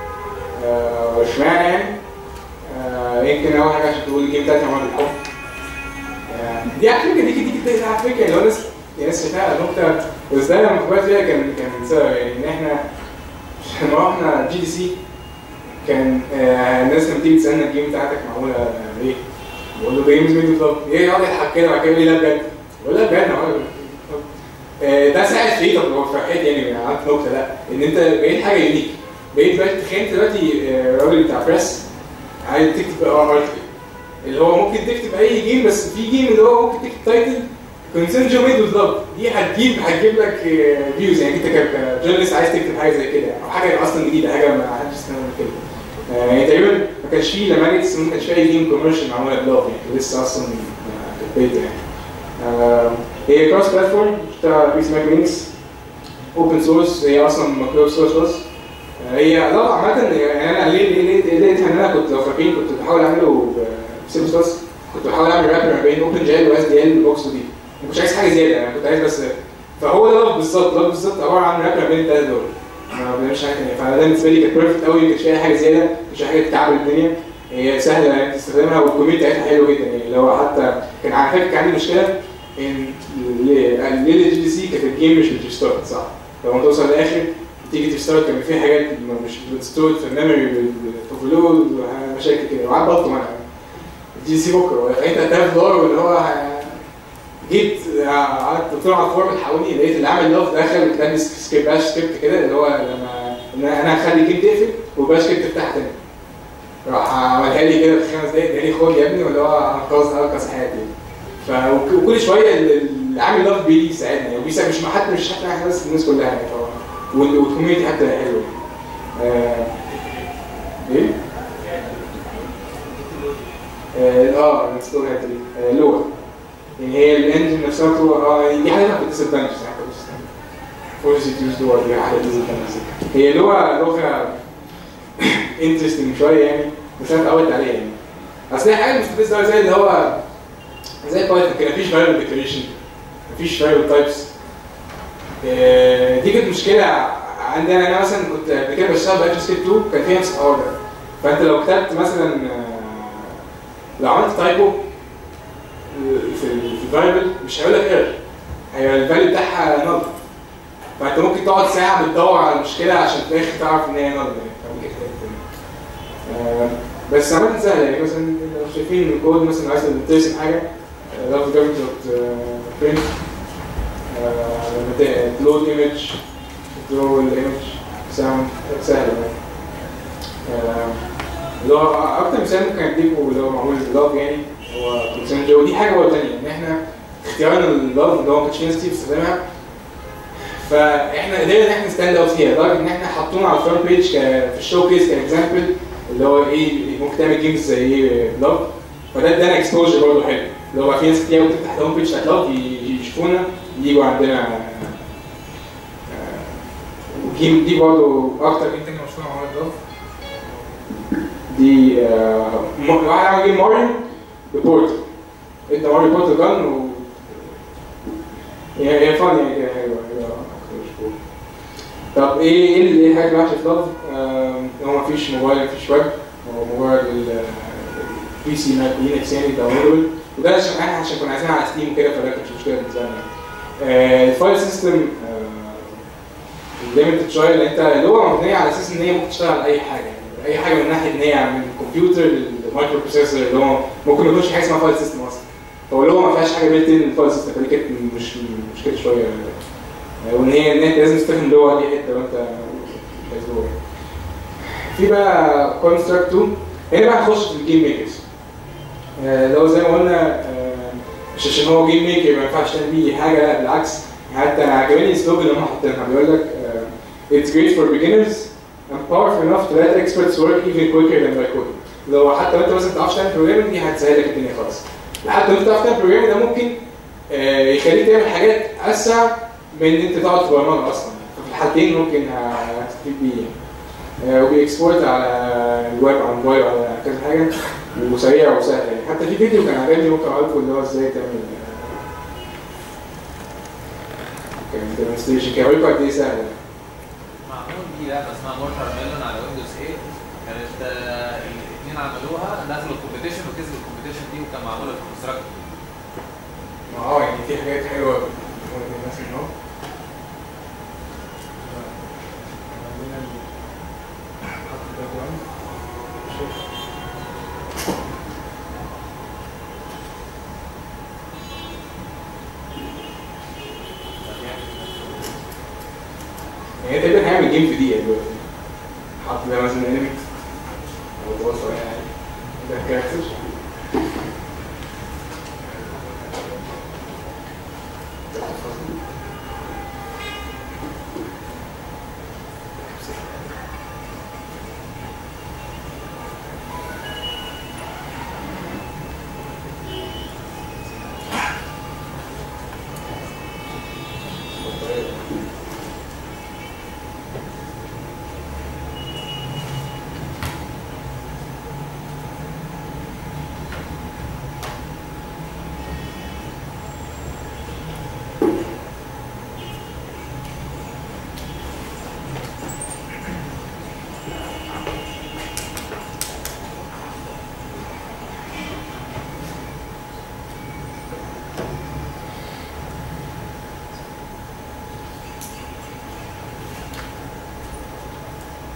آه، اشمعنى يعني آه، يمكن اول حاجه عشان تقول الجيم بتاعتي معمول بالحب آه، دي على فكره دي دي دي على فكره اللي هو ناس ناس شايفاها نكته بس ده لما فكرت فيها كان كان سبب يعني ان احنا لما رحنا جي دي سي كان آه، الناس لما تيجي تسالنا الجيم بتاعتك معموله آه، ايه؟ بقول له جيمز ميد كلاب ايه يقعد يضحك كده بعد كده يقول لي لا بجد بقول لا بجد معموله بالكلاب. آه، ده ساعد في ايه طب هو في حياتي يعني عملت نكته لا ان انت بقيت حاجه يونيك بقيت دلوقتي تخيل انت دلوقتي آه، راجل بتاع بريس عايز تكتب ارتكل اللي هو ممكن تكتب اي جيم بس في جيم اللي هو ممكن تكتب تايتل كونسنت جو ميد بالظبط دي هتجيب هتجيب لك فيوز يعني انت كجورنالست عايز تكتب حاجه زي كده او حاجه اصلا جديده حاجه ما حدش استخدمها كده آه، يعني تقريبا ما كانش فيه لما جيت ما كانش فيه اي جيم كوميرشال معموله بلاف يعني لسه اصلا آه، في البيت يعني آه، هي كروس بلاتفورم بتاع بيس ماك لينكس اوبن سورس هي اصلا مكتوب سورس بس هي لا عامة يعني انا ليه ليه ليه ليه لقيتها ان انا كنت لو فاكرين كنت بحاول اعمله بسي بلس بلس كنت بحاول اعمل رابر ما بين اوبن جي ال واس دي ال بوكس ودي ما كنتش عايز حاجه زياده انا كنت عايز بس فهو ده بالظبط ده بالظبط عباره عن رابر ما بين الثلاث دول ما بعملش حاجه ثانيه فانا ده بالنسبه لي كانت بيرفكت قوي ما كانش فيها حاجه زياده مش حاجه تتعب الدنيا هي سهله انك تستخدمها والكوميونتي بتاعتها حلو جدا يعني اللي هو حتى كان على فكره كان عندي مشكله ان ليه الجي دي سي كانت الجيم مش بتستارت صح لما توصل للاخر تيجي تستارت كان في حاجات مش بتستورد في الميموري اوفرلود مشاكل كده وقعدت بطل منها الجي دي سي بكره لقيت 3000 دولار واللي هو جيت قعدت قلت له على الفورم الحقوني لقيت اللي عامل لوف دخل كان سكريبت باش سكريبت كده اللي هو لما ان انا هخلي الجيم تقفل وباش سكريبت تفتح تاني راح عملها لي كده في خمس دقايق قال لي خد يا ابني واللي هو انقذ انقذ حياتي ف وك- وكل شويه اللي عامل لاف بيجي يساعدنا يعني وبيساعد مش حتى مش حتى احنا بس الناس كلها يعني ف وال- والكوميونتي حتى حلوه آه، ايه؟ اه اه نسيت اقول الحته دي آه، لغه يعني هي الانجن نفسها بتبقى اه دي حاجه ما بتديسادفانتج فورس يوز لغه دي حاجه disadvantage. هي لغه لغه انترستنج شويه يعني بس انا اتعودت عليها يعني اصل هي حاجه مستفزه أوي زي اللي هو زي بايثون كده مفيش فاريبل ديكلاريشن مفيش فاريبل تايبس دي كانت مشكله عندنا انا مثلا كنت قبل كده بشتغل باكشن سكريبت 2 كان فيها نفس الحوار ده فانت لو كتبت مثلا آه، لو عملت تايبو في ال- في الفاريبل مش هيقول لك ايرور هيبقى الفاليو بتاعها نل فانت ممكن تقعد ساعه بتدور على المشكله عشان في الاخر تعرف ان هي نل يعني فممكن تلاقي آه، بس عامة سهلة يعني مثلا لو شايفين الكود مثلا عايز ترسم حاجة لو جابت برنت لما تلود ايمج تدرو الايمج ساوند سهلة يعني آه، اللي هو اكتر مثال ممكن اديكوا اللي هو معمول باللاف يعني هو كونسيرن جو دي حاجه برضه ثانيه ان احنا اختيارنا للاف اللي هو ما كانش في ناس كتير بتستخدمها فاحنا قدرنا ان احنا ستاند اوت فيها لدرجه ان احنا حطونا على الفرونت بيج في الشو كيس كاكزامبل اللي هو ايه ممكن تعمل جيمز زي ايه لاف فده ادانا اكسبوجر برضه حلو اللي هو في ناس كتير قوي بتفتح الهوم بيج بتاعت لاف يشوفونا يجوا عندنا الجيم دي برضه اكتر جيم تاني مشهور عملت لاف دي آه، م- واحد عمل جيم ماريو ببورتال ادى ماريو بورتال جن و هي هي فن يعني كده حلوه كده أكتر مش cool. طب ايه ايه اللي- ايه الحاجه اللي وحشه في لاف؟ آم، هو مفيش موبايل مفيش ويب هو مجرد البي سي ماك لينكس يعني داونلودبل وده عشان احنا عشان كنا عايزينها على ستيم كده فده كانش مشكله بالنسبه لنا يعني. آه، الفايل سيستم ليميتد شويه لان انت اللي هو مبنيه على اساس ان هي ممكن تشتغل على اي حاجه يعني اي حاجه من ناحيه ان هي من الكمبيوتر للمايكرو بروسيسور اللي هو ممكن ما يكونش حاجه اسمها فايل سيستم اصلا هو اللي هو ما فيهاش حاجه بيلت ان الفايل سيستم فدي كانت مش مشكله شويه آه، وان هي ان انت لازم تستخدم اللغه دي حته لو انت عايز لغه في بقى كونستراكت 2 هنا بقى هنخش في الجيم ميكرز آه، لو زي ما قلنا آه، مش عشان هو جيم ميكر ما ينفعش تعمل بيه حاجه لا بالعكس حتى انا عجبني السلوجن اللي هم حاطينها بيقول لك آه، It's great for beginners and powerful enough to let experts work even quicker than by coding. لو حتى لو انت مثلا ما بتعرفش تعمل بروجرامنج دي هتسهل لك الدنيا خالص. لحد ما انت تعرف تعمل بروجرامنج ده ممكن آه، يخليك تعمل حاجات اسرع من ان انت تقعد تبرمج اصلا. ففي الحالتين ممكن هتستفيد بيه يعني. آه، وبيكسبورت على الويب على الموبايل على كذا حاجه وسريع وسهل يعني حتى في فيديو كان عجبني ممكن اقول لكم اللي هو ازاي تعمل آه، كان ديمونستريشن كده اوريكم قد ايه سهل معمول دي لعبه اسمها مورتال ميلون على ويندوز 8 كانت آه، الاثنين عملوها دخلوا الكومبيتيشن وكسبوا الكومبيتيشن دي وكان معمول الكونستراكت ما اه يعني في حاجات حلوه مثلا اهو عندنا ال- حط الباك جراوند. شوف. يعني تقريبا هيعمل جيم في دقيقة دلوقتي حط ده مثلا انمي او بص يعني ده كاركتر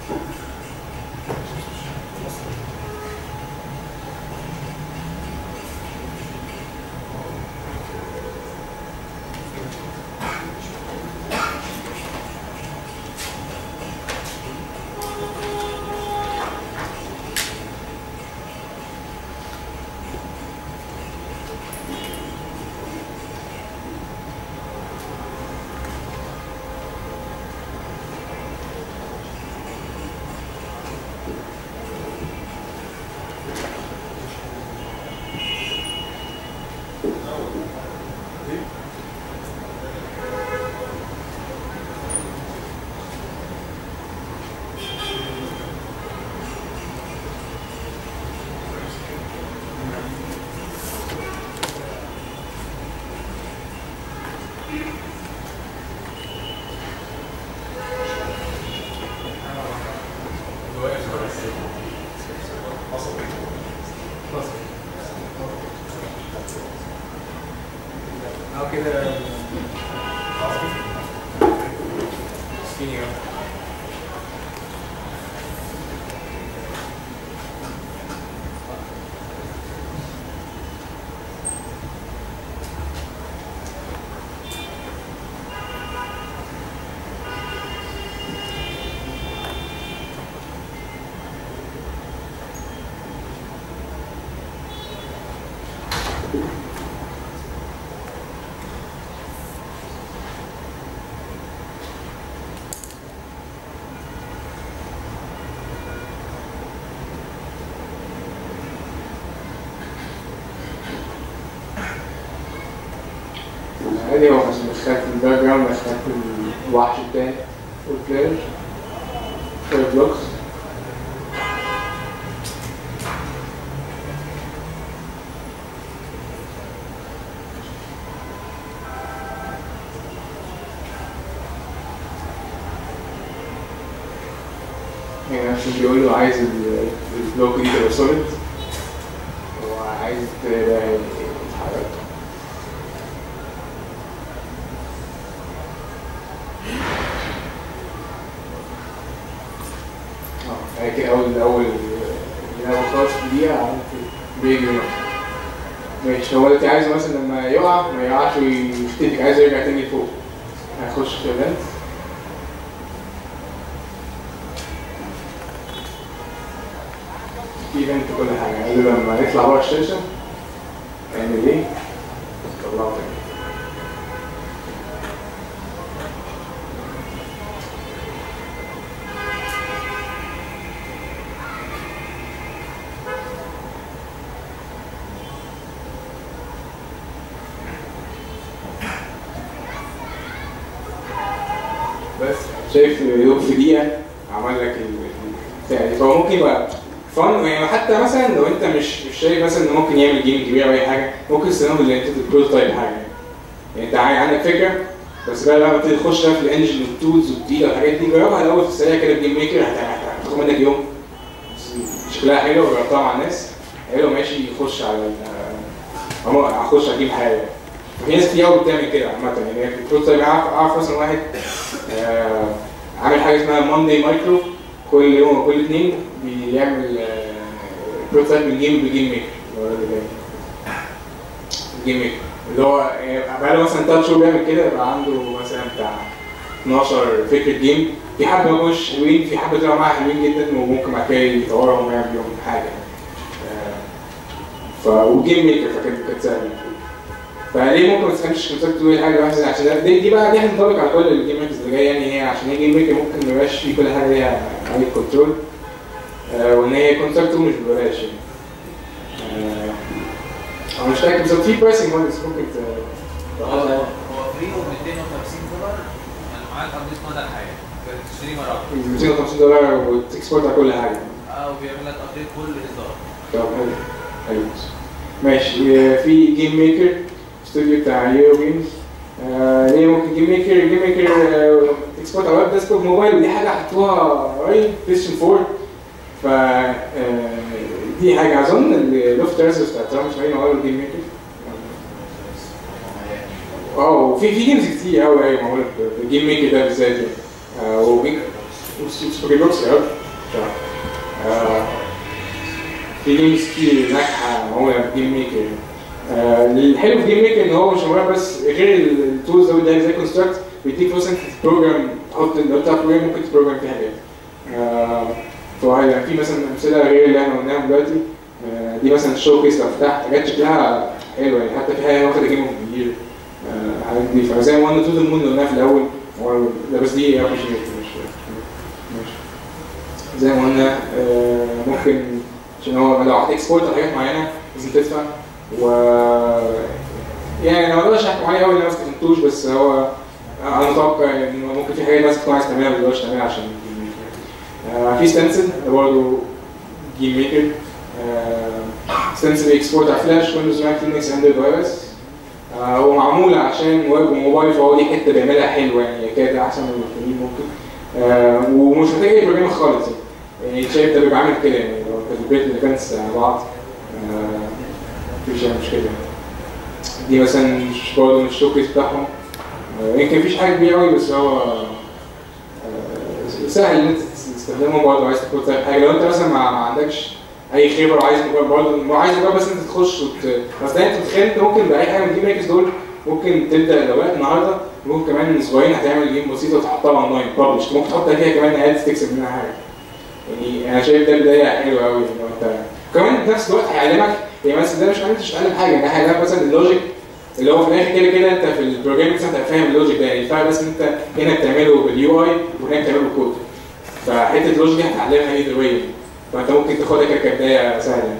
او كده سكيني عادي هو عشان دخلت الباك جراوند دخلت الوحش التاني والبلاير شوية بلوكس يعني عشان بيقول له عايز ال- البلوك دي تبقى سوليد وعايز تبقى يتحرك اه يعني كده اول اول اول خالص في دقيقة عملت بيجي ماشي هو دلوقتي عايز مثلا لما يقع ما يقعش ويختفي عايز يرجع تاني فوق هيخش في ايفنت في ايفنت كل حاجة عايز لما يطلع بره الشاشة يعمل ايه؟ طلعه تاني بس شايف يوم في دقيقة عمل لك ال- بتاع دي فهو ممكن يبقى فن يعني حتى مثلا لو انت مش مش شايف مثلا انه ممكن يعمل جيم كبير او اي حاجه ممكن تستخدمه اللي انت بروتوتايب حاجه يعني انت عا- عندك فكره بس بقى لما تبتدي تخش بقى في الانجن والتولز والديل والحاجات دي جربها الاول في السريع كده في جيم ميكر هت- هت- هتاخد منك يوم شكلها حلو وجربتها مع الناس حلو ماشي يخش على ال- هم هخش اجيب حاجه في ناس كتير قوي بتعمل كده عامة يعني في البروتوتايب اعرف اعرف مثلا واحد آه، عامل حاجه اسمها ماندي مايكرو كل يوم كل اثنين بيعمل بروتوتايب بالجيم بالجيم ميكر اللي هو الراجل ده. الجيم ميكر اللي هو آه، بقاله مثلا ثلاث شهور بيعمل كده يبقى عنده مثلا بتاع 12 فكره جيم في حبه ما يكونوش حلوين في حبه طلعوا معاها حلوين جدا وممكن بعد كده يطورهم ويعمل بيهم حاجه آه، ف وجيم ميكر فكانت كانت سهله فليه ممكن ما تفهمش كونسبت تقول حاجه واحده عشان ده- دي, دي بقى دي هتنطبق على كل الجيم ميكرز اللي جايه يعني هي عشان هي جيم ميكر ممكن ما يبقاش في كل حاجه ليها عليه كنترول آه وان هي كونسبت مش ببلاش يعني آه انا مش فاكر بالظبط في برايسنج مودلز ممكن ت- هو تقعد هو فري ب 250 دولار يعني معاك ابديت مدى الحياه تشتري مره واحده 250 دولار وتكسبورت على كل حاجه اه وبيعمل لك ابديت كل اصدار طب حلو حلو ماشي آه، في جيم ميكر استوديو بتاع يورو جيمز آه ليه ممكن جيم ميكر جيم ميكر آه، اكسبورت على ويب ديسكتوب موبايل ودي حاجه حطوها قريب بلايستيشن 4 ف آه، دي حاجه اظن اللوفت تراسس بتاع ترامب شويه معمول جيم ميكر اه وفي في جيمز كتير قوي قوي معموله بالجيم ميكر ده بالذات يعني آه، وبيك سوبر بوكس يا رب آه، في جيمز كتير ناجحه معموله في جيم ميكر آه، الحلو في جيم ميكر ان هو مش مجرد بس غير التولز اللي قدامك زي كونستراكت بيديك مثلا بروجرام تحط لو بتاع بروجرام ممكن تبروجرام فيه حاجات آه، فهي في مثلا امثله غير اللي احنا قلناها دلوقتي آه، دي مثلا الشو كيس لو فتحت حاجات شكلها حلوه يعني حتى في حاجه واخده جيم اوف ذا يير حاجات دي فزي ما قلنا تو ذا مون اللي قلناها في الاول هو لا بس دي ار بي جي مش ماشي زي ما قلنا آه، ممكن عشان هو لو هتكسبورت على حاجات معينه لازم تدفع و يعني انا ما اقدرش احكم عليه قوي ان الناس ما فهمتوش بس هو انا متوقع ان ممكن في حاجات الناس تكون عايز تعملها ما تقدرش تعملها عشان الجيم ميكر. آه، في ستنسل ده برضه جيم ميكر ستنسل اكسبورت على فلاش ويندوز ماك لينكس اندرويد واي اس هو معمول عشان ويب وموبايل فهو دي حته بيعملها حلوه يعني يكاد احسن من التانيين ممكن آه، ومش محتاج اي برنامج خالص يعني يعني شايف ده بيبقى عامل كده يعني لو انت في البيت الايفنتس على بعض آه، مفيش يعني مشكله دي مثلا مش برضه مش الشوكيس بتاعهم آه، يمكن مفيش حاجه كبيره قوي بس هو آه، سهل ان انت تستخدمه برضه عايز تكون تعمل حاجه لو انت مثلا ما, ما عندكش اي خبره وعايز مجرد برضه عايز مجرد بس انت تخش وت... بس ده انت متخيل انت ممكن باي حاجه من الجيم ميكرز دول ممكن تبدا لو بقى النهارده ممكن كمان اسبوعين هتعمل جيم بسيطه وتحطها اونلاين ببلش ممكن تحط فيها كمان ادز تكسب منها حاجه يعني انا شايف ده بدايه حلوه قوي لو انت كمان في نفس الوقت هيعلمك يعني مثلا ده مش انت مش هتتعلم حاجه ده هيعلمك مثلا اللوجيك اللي هو في الاخر كده كده انت في البروجرام مثلا هتبقى فاهم اللوجيك ده يعني الفرق بس ان انت هنا بتعمله باليو اي وهنا بتعمله بالكود فحته اللوجيك دي هتعلمها ايذر واي فانت ممكن تاخدها كده كبدايه سهله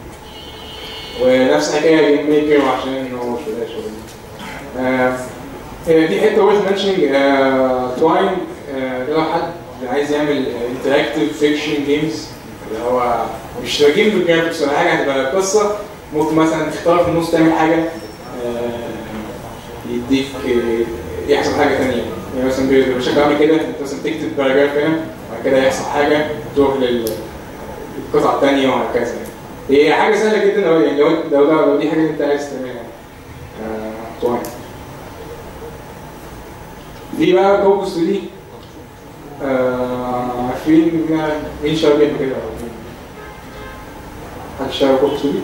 ونفس الحكايه جيم ميكر عشان هو مش بلاش آه دي حته ورث منشنج تواين ده لو حد عايز يعمل انتراكتيف فيكشن جيمز اللي هو مش تبقى جيم بالجرافيكس ولا حاجه هتبقى قصه ممكن مثلا تختار في النص تعمل حاجه آه، يديك آه، يحصل حاجه ثانيه يعني مثلا بيبقى بشكل عامل كده انت مثلا تكتب باراجراف هنا وبعد كده يحصل حاجه تروح لل القطعه الثانيه وهكذا هي حاجه سهله جدا لو يعني لو لو, لو, لو دي حاجه انت عايز تعملها آه، طبعا دي بقى كوكوس دي آه، عارفين مين- مين شباب كده أو مين؟ حد شباب كوكوس دي؟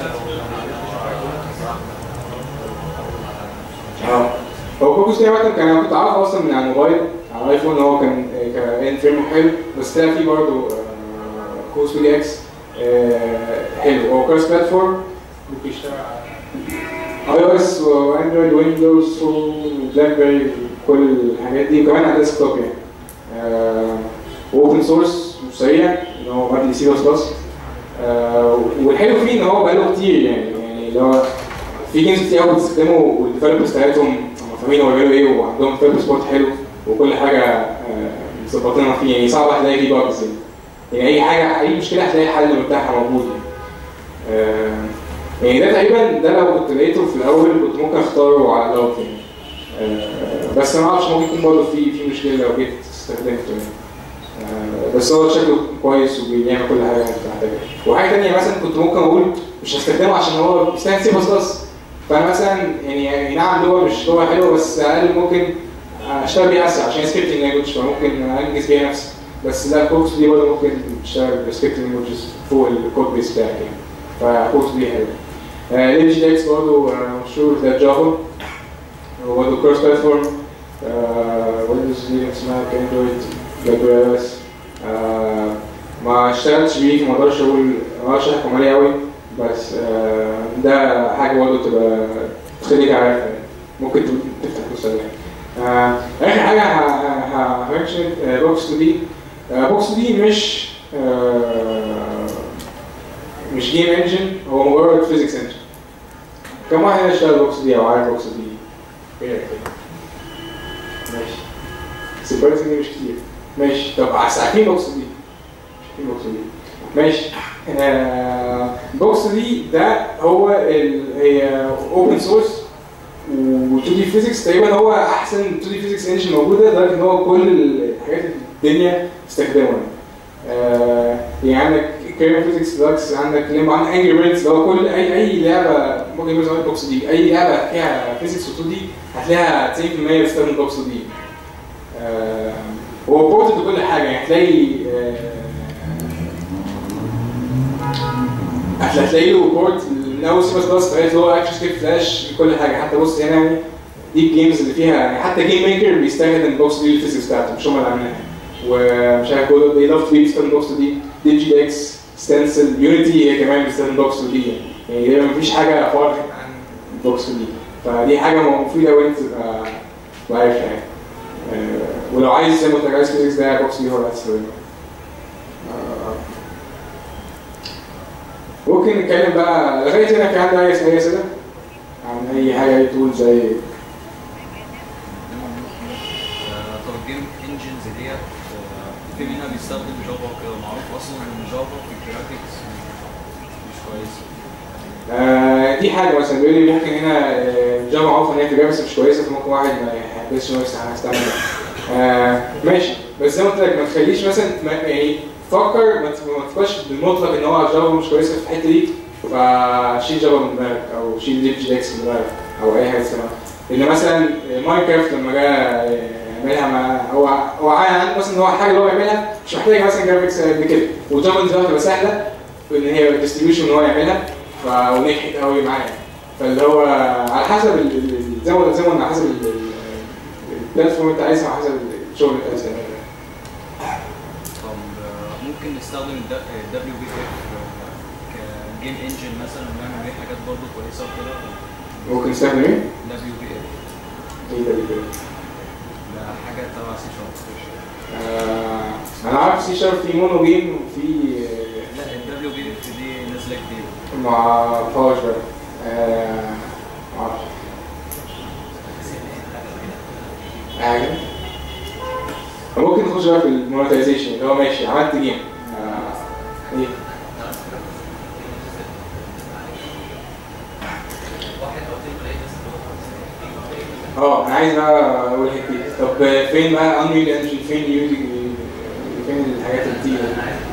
اه هو كوكوس دي عامة كان انا كنت عارفه اصلا من على الموبايل على الايفون هو كان كان فريم حلو بس طلع فيه برضه كوكوس دي اكس آه، حلو هو كروس بلاتفورم ممكن يشتغل على اي او اس واندرويد ويندوز وبلاك بيري كل الحاجات دي وكمان على الديسك توب يعني واوبن سورس وسريع ان هو مبني سي بلس بلس والحلو فيه ان هو بقاله كتير يعني يعني اللي هو في جيمز كتير قوي بتستخدمه والديفلوبرز بتاعتهم هم فاهمين هو بيعملوا ايه وعندهم ديفلوبر سبورت حلو وكل حاجه آه، مظبطينها فيه يعني صعب هتلاقي فيه باجز يعني اي حاجه اي مشكله هتلاقي الحل بتاعها موجود يعني. آه، يعني ده تقريبا ده لو كنت لقيته في الاول كنت ممكن اختاره على لوت يعني آه، بس انا ما اعرفش ممكن يكون برضه في في مشكله لو جيت استخدمته يعني آه، بس هو شكله كويس وبيعمل كل حاجه انت محتاجها وحاجه ثانيه مثلا كنت ممكن اقول مش هستخدمه عشان هو بيستخدم سي بلس بلس فانا مثلا يعني يعني نعم لغه مش لغه حلوه بس اقل ممكن اشتغل بيها اسرع عشان سكريبتنج لانجوج فممكن انجز بيها نفسي بس لا كورس دي برضه ممكن تشتغل بسكريبتنج لانجوجز فوق الكود بيس بتاعك يعني فكورس دي حلو ال جي اكس برضه آه، مشهور ده جافا هو برضه كروس بلاتفورم ويندوز دي اسمها اندرويد بلاك بيري اس ما اشتغلتش بيه فما اقدرش اقول ما اقدرش احكم عليه قوي بس آه، ده حاجه برضه تبقى تخليك عارف يعني. ممكن تبقى تفتح قصه يعني آه، اخر حاجه همنشن بوكس 2 دي بوكس دي مش آه، مش جيم انجن هو مجرد فيزيكس انجن كم واحد هنا اشتغل بوكس دي او عارف بوكس دي؟ كده كده ماشي سيبرتني مش كتير ماشي طب عارفين بوكس دي في بوكس دي ماشي آه بوكس دي ده هو ال... هي اوبن سورس و2 دي فيزيكس تقريبا هو احسن 2 دي فيزيكس انجن موجوده لدرجه ان هو كل الحاجات اللي في الدنيا تستخدمها آه يعني عندك كريم فيزيكس دلوقتي عندك ليمبو عندك انجري بيردز اللي هو كل اي اي لعبه ممكن يبقى زي بوكس دي اي لعبه فيها فيزيكس و2 دي هتلاقيها 90% بتستخدم بوكس دي آه هو بورتد لكل حاجه يعني هتلاقي آه، هتلاقي له بورت من اول سي بلس بلس لغايه هو اكشن سكريبت فلاش كل حاجه حتى بص هنا يعني دي الجيمز اللي فيها يعني حتى جيم ميكر بيستخدم بوكس دي الفيزكس بتاعته مش هم اللي عاملينها ومش عارف بيقولوا they love to be بيستخدم بوكس دي ديجي اكس ستنسل يونيتي هي كمان بتستخدم بوكس دي يعني يعني هي مفيش حاجه خارجه عن بوكس دي فدي حاجه مفيده قوي انت تبقى تبقى عارفها يعني آه، ولو عايز زي ما قلت لك عايز فيزكس ده بوكس دي هو اللي هتستخدمه آه، ممكن نتكلم بقى لغايه هنا في عندك اي اي اسئله عن اي حاجه اي تول زي آه، طب الجيم انجنز ديت آه، في منها بيستخدم جافا وكده معروف اصلا ان جافا في الجرافيكس مش كويس آه، دي حاجه مثلا بيقول لي ممكن هنا آه، جافا معروف ان هي في جرافيكس مش كويسه فممكن واحد ما يحبش انه يستعمل- يستعملها آه، ماشي بس زي ما قلت لك ما تخليش مثلا ما- يعني فكر ما ت- ما تفكرش بالمطلق ان هو جافا مش كويسه في الحته دي فشيل جافا من دماغك او شيل ديب جي اكس من دماغك او اي حاجه اسمها لان مثلا ماينكرافت لما جه يعملها مع هو هو عنده مثلا ان هو حاجه اللي هو يعملها مش محتاج مثلا جرافيكس قد كده وجافا دلوقتي تبقى سهله ان هي ديستريبيوشن ان هو يعملها ف ونجحت قوي معايا فاللي هو على حسب ال- ال- ال- زي ما زي ما قلنا على حسب ال- ال- البلاتفورم اللي انت عايزها وعلى حسب الشغل اللي انت عايز تعمله طب آه، ممكن نستخدم الدبليو بي اف كجيم انجن مثلا ونعمل بيه حاجات برضه كويسه وكده ممكن نستخدم ايه؟ دبليو بي اف ايه ده اللي ده حاجه تبع سي شارب آه انا عارف سي شارب في مونو جيم وفي آه، لا الدبليو بي اف دي نازله جديد مع باور بقى آه معرفش حاجة ممكن نخش بقى في المونetization اللي هو ماشي عملت جيم آه ايه واحد او اتنين بلاقي ناس اه انا عايز بقى اقول الحته دي طب فين بقى انريل انجن فين يوتي فين الحاجات اللي بتيجي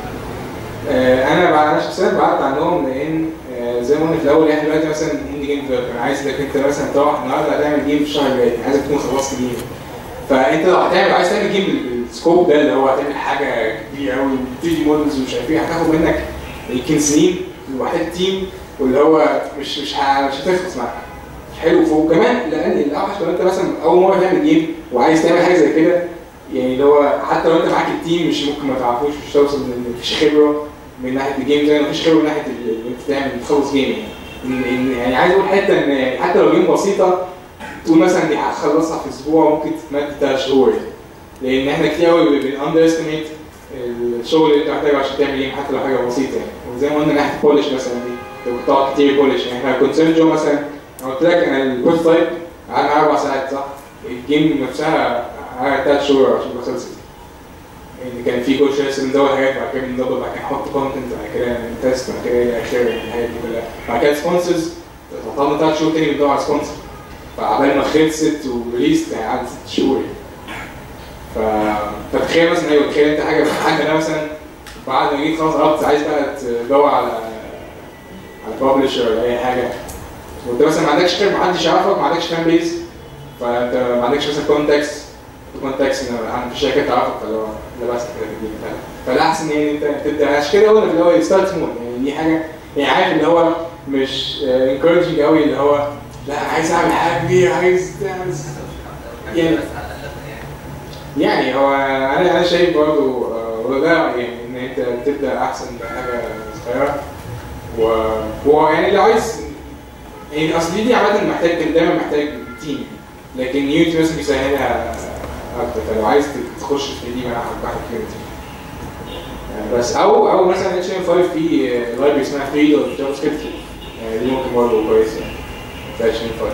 آه، انا بقى انا شخصيا بعدت عنهم لان آه، زي ما قلنا في الاول احنا دلوقتي مثلا اند جيم ديفلوبر انا عايزك انت مثلا تروح النهارده هتعمل جيم في الشهر الجاي عايزك تكون خلصت جيم فانت لو هتعمل عايز تعمل جيم بالسكوب ده اللي هو هتعمل حاجه كبيره قوي وتيجي مودلز ومش عارف ايه هتاخد منك يمكن سنين ومحتاج تيم واللي هو مش مش ه- مش هتخلص معاك حلو وكمان لان الاوحش لو انت مثلا اول مره تعمل جيم وعايز تعمل حاجه زي كده يعني اللي هو حتى لو انت معاك التيم مش ممكن ما تعرفوش مش توصل ان مفيش خبره من ناحيه الجيم زي ما مفيش خبره من ناحيه ال- ان انت تعمل تخلص جيم يعني إن- إن- يعني عايز اقول حته ان يعني حتى لو جيم بسيطه تقول مثلا دي هتخلصها في اسبوع ممكن تتمد ثلاث شهور يعني. لان احنا كتير قوي بن اندر استيميت الشغل اللي انت محتاجه عشان تعمل جيم حتى لو حاجه بسيطه يعني وزي ما قلنا ناحيه البولش مثلا دي انت بتقعد كتير بولش يعني احنا كونسيرن جو مثلا انا قلت لك انا البروتوتايب قعدنا اربع ساعات صح؟ الجيم نفسها قعدت ثلاث شهور عشان تبقى خلصت يعني كان في كل شويه لسه بندور حاجات بعد كده بنظبط بعد كده نحط كونتنت بعد كده تيست بعد كده الى اخره يعني الحاجات دي كلها بعد كده سبونسرز طلعنا ثلاث شهور تاني بندور على سبونسر فعبال ما خلصت وريليست يعني قعدت ست شهور يعني. ف... فتخيل مثلا ايوه تخيل انت حاجه حاجه ده مثلا بعد ما جيت خلاص قربت عايز بقى تدور على على ببلشر ولا اي حاجه وانت مثلا ما عندكش خير ما حدش يعرفك ما عندكش فان بيز فانت ما عندكش مثلا كونتاكس كونتاكس ان عن في شركه تعرفك فاللي هو لبست كده في الدنيا فلا- فالاحسن يعني انت تبدا عشان كده قلنا في الاول ستارت سمول يعني دي حاجه يعني عارف اللي هو مش انكورجنج قوي اللي هو لا انا عايز اعمل حاجه كبيره عايز تعمل يعني يعني هو انا انا شايف برضه آه، وده رأيي يعني ان انت تبدا احسن بحاجه صغيره و- وهو يعني لو عايز يعني اصل دي, دي عامه محتاج دايما محتاج تيم لكن يونيتي مثلا بيسهلها اكتر فلو عايز تخش في دي بقى هتبقى يونيتي بس او او مثلا اتش ام 5 في لايبرري اسمها فري دوت جافا سكريبت يعني دي ممكن برضه كويسه يعني في اتش ام 5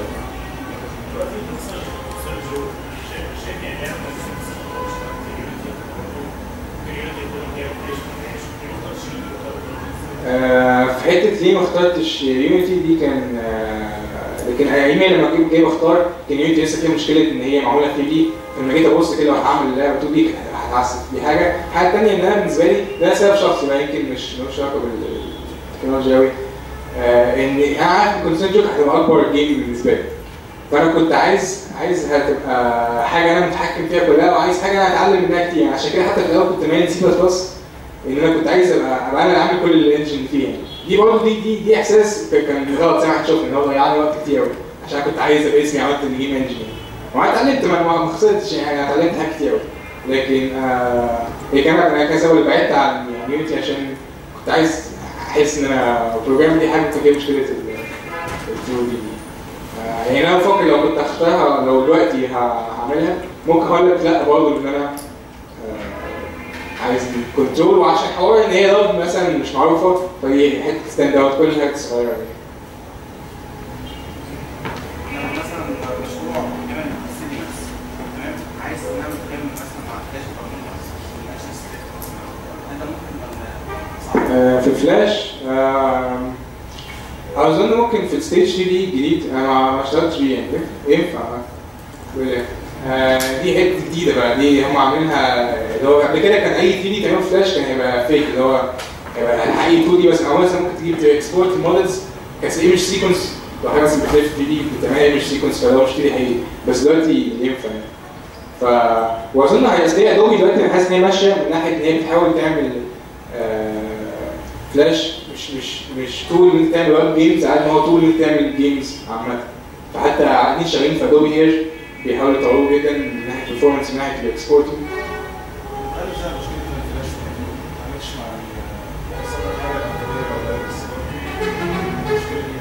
آه، في حته ليه ما اخترتش يونيتي دي كان آه، لكن ايامي لما جيت جاي بختار كان يونيتي لسه فيها مشكله ان هي معموله 3 دي فلما جيت ابص كده وهعمل اللعبه 2 دي هتعسف دي حاجه حاجه ثانيه ان انا بالنسبه لي ده سبب شخصي بقى يمكن مش ملوش علاقه بالتكنولوجيا قوي آه ان انا عارف ان كونسنت جوك هتبقى اكبر جيم بالنسبه لي فانا كنت عايز عايزها تبقى حاجه انا متحكم فيها كلها وعايز حاجه انا اتعلم منها كتير يعني عشان كده حتى في الاول كنت مايل سي بلس بلس ان انا كنت عايز ابقى ابقى انا اللي عامل كل الانجن فيها يعني. دي برضه دي دي دي احساس ك- كان غلط زي ما هتشوف ان هو ضيع لي وقت كتير قوي عشان كنت عايز ابقى اسمي عملت الجيم انجن وانا اتعلمت ما ما خسرتش يعني انا اتعلمت حاجات كتير قوي لكن آه هي كان انا كان سبب بعدت عن يونيتي عشان كنت عايز احس ان انا البروجرام دي حاجه تجيب مشكله ال 2 دي آه، يعني انا بفكر لو كنت اختارها لو دلوقتي ه- هعملها ممكن اقول لك لا برضه ان انا آه، عايز الكنترول وعشان حوار ان هي لاب مثلا مش معروفه فهي حته ستاند اوت كل حاجه صغيره يعني. لو مثلا مشروع جبل سي دي بس تمام عايز نعمل جيم مثلا مع فلاش او الاكشن ستيك مثلا انت ممكن ولا صعب؟ آه، في فلاش آه، اظن ممكن في الستيج 3 دي جديد انا ما ما اشتغلتش بيه يعني ينفع بيقول إيه؟ آه، دي حته جديده بقى دي هم عاملينها اللي هو قبل كده كان اي 3 دي تعمله فلاش كان هيبقى فيك اللي هو هيبقى حقيقي 2 دي بس او مثلا ممكن تجيب اكسبورت مودلز كاس ايمج سيكونس لو حاجه مثلا بتلف 3 دي بتعملها ايمج سيكونس فده مش 3 دي حقيقي بس دلوقتي ينفع يعني ف واظن هي اصل هي ادوبي دلوقتي انا حاسس ان هي ماشيه من ناحيه ان هي بتحاول تعمل آه، فلاش مش مش مش تول ان انت تعمل ويب جيمز على ما هو تول ان انت تعمل جيمز عامه فحتى قاعدين شغالين في ادوبي اير بيحاولوا يطوروه جدا من ناحيه البرفورمانس من ناحيه الاكسبورت هل ده مشكلة الفلاش ما عملتش مع ال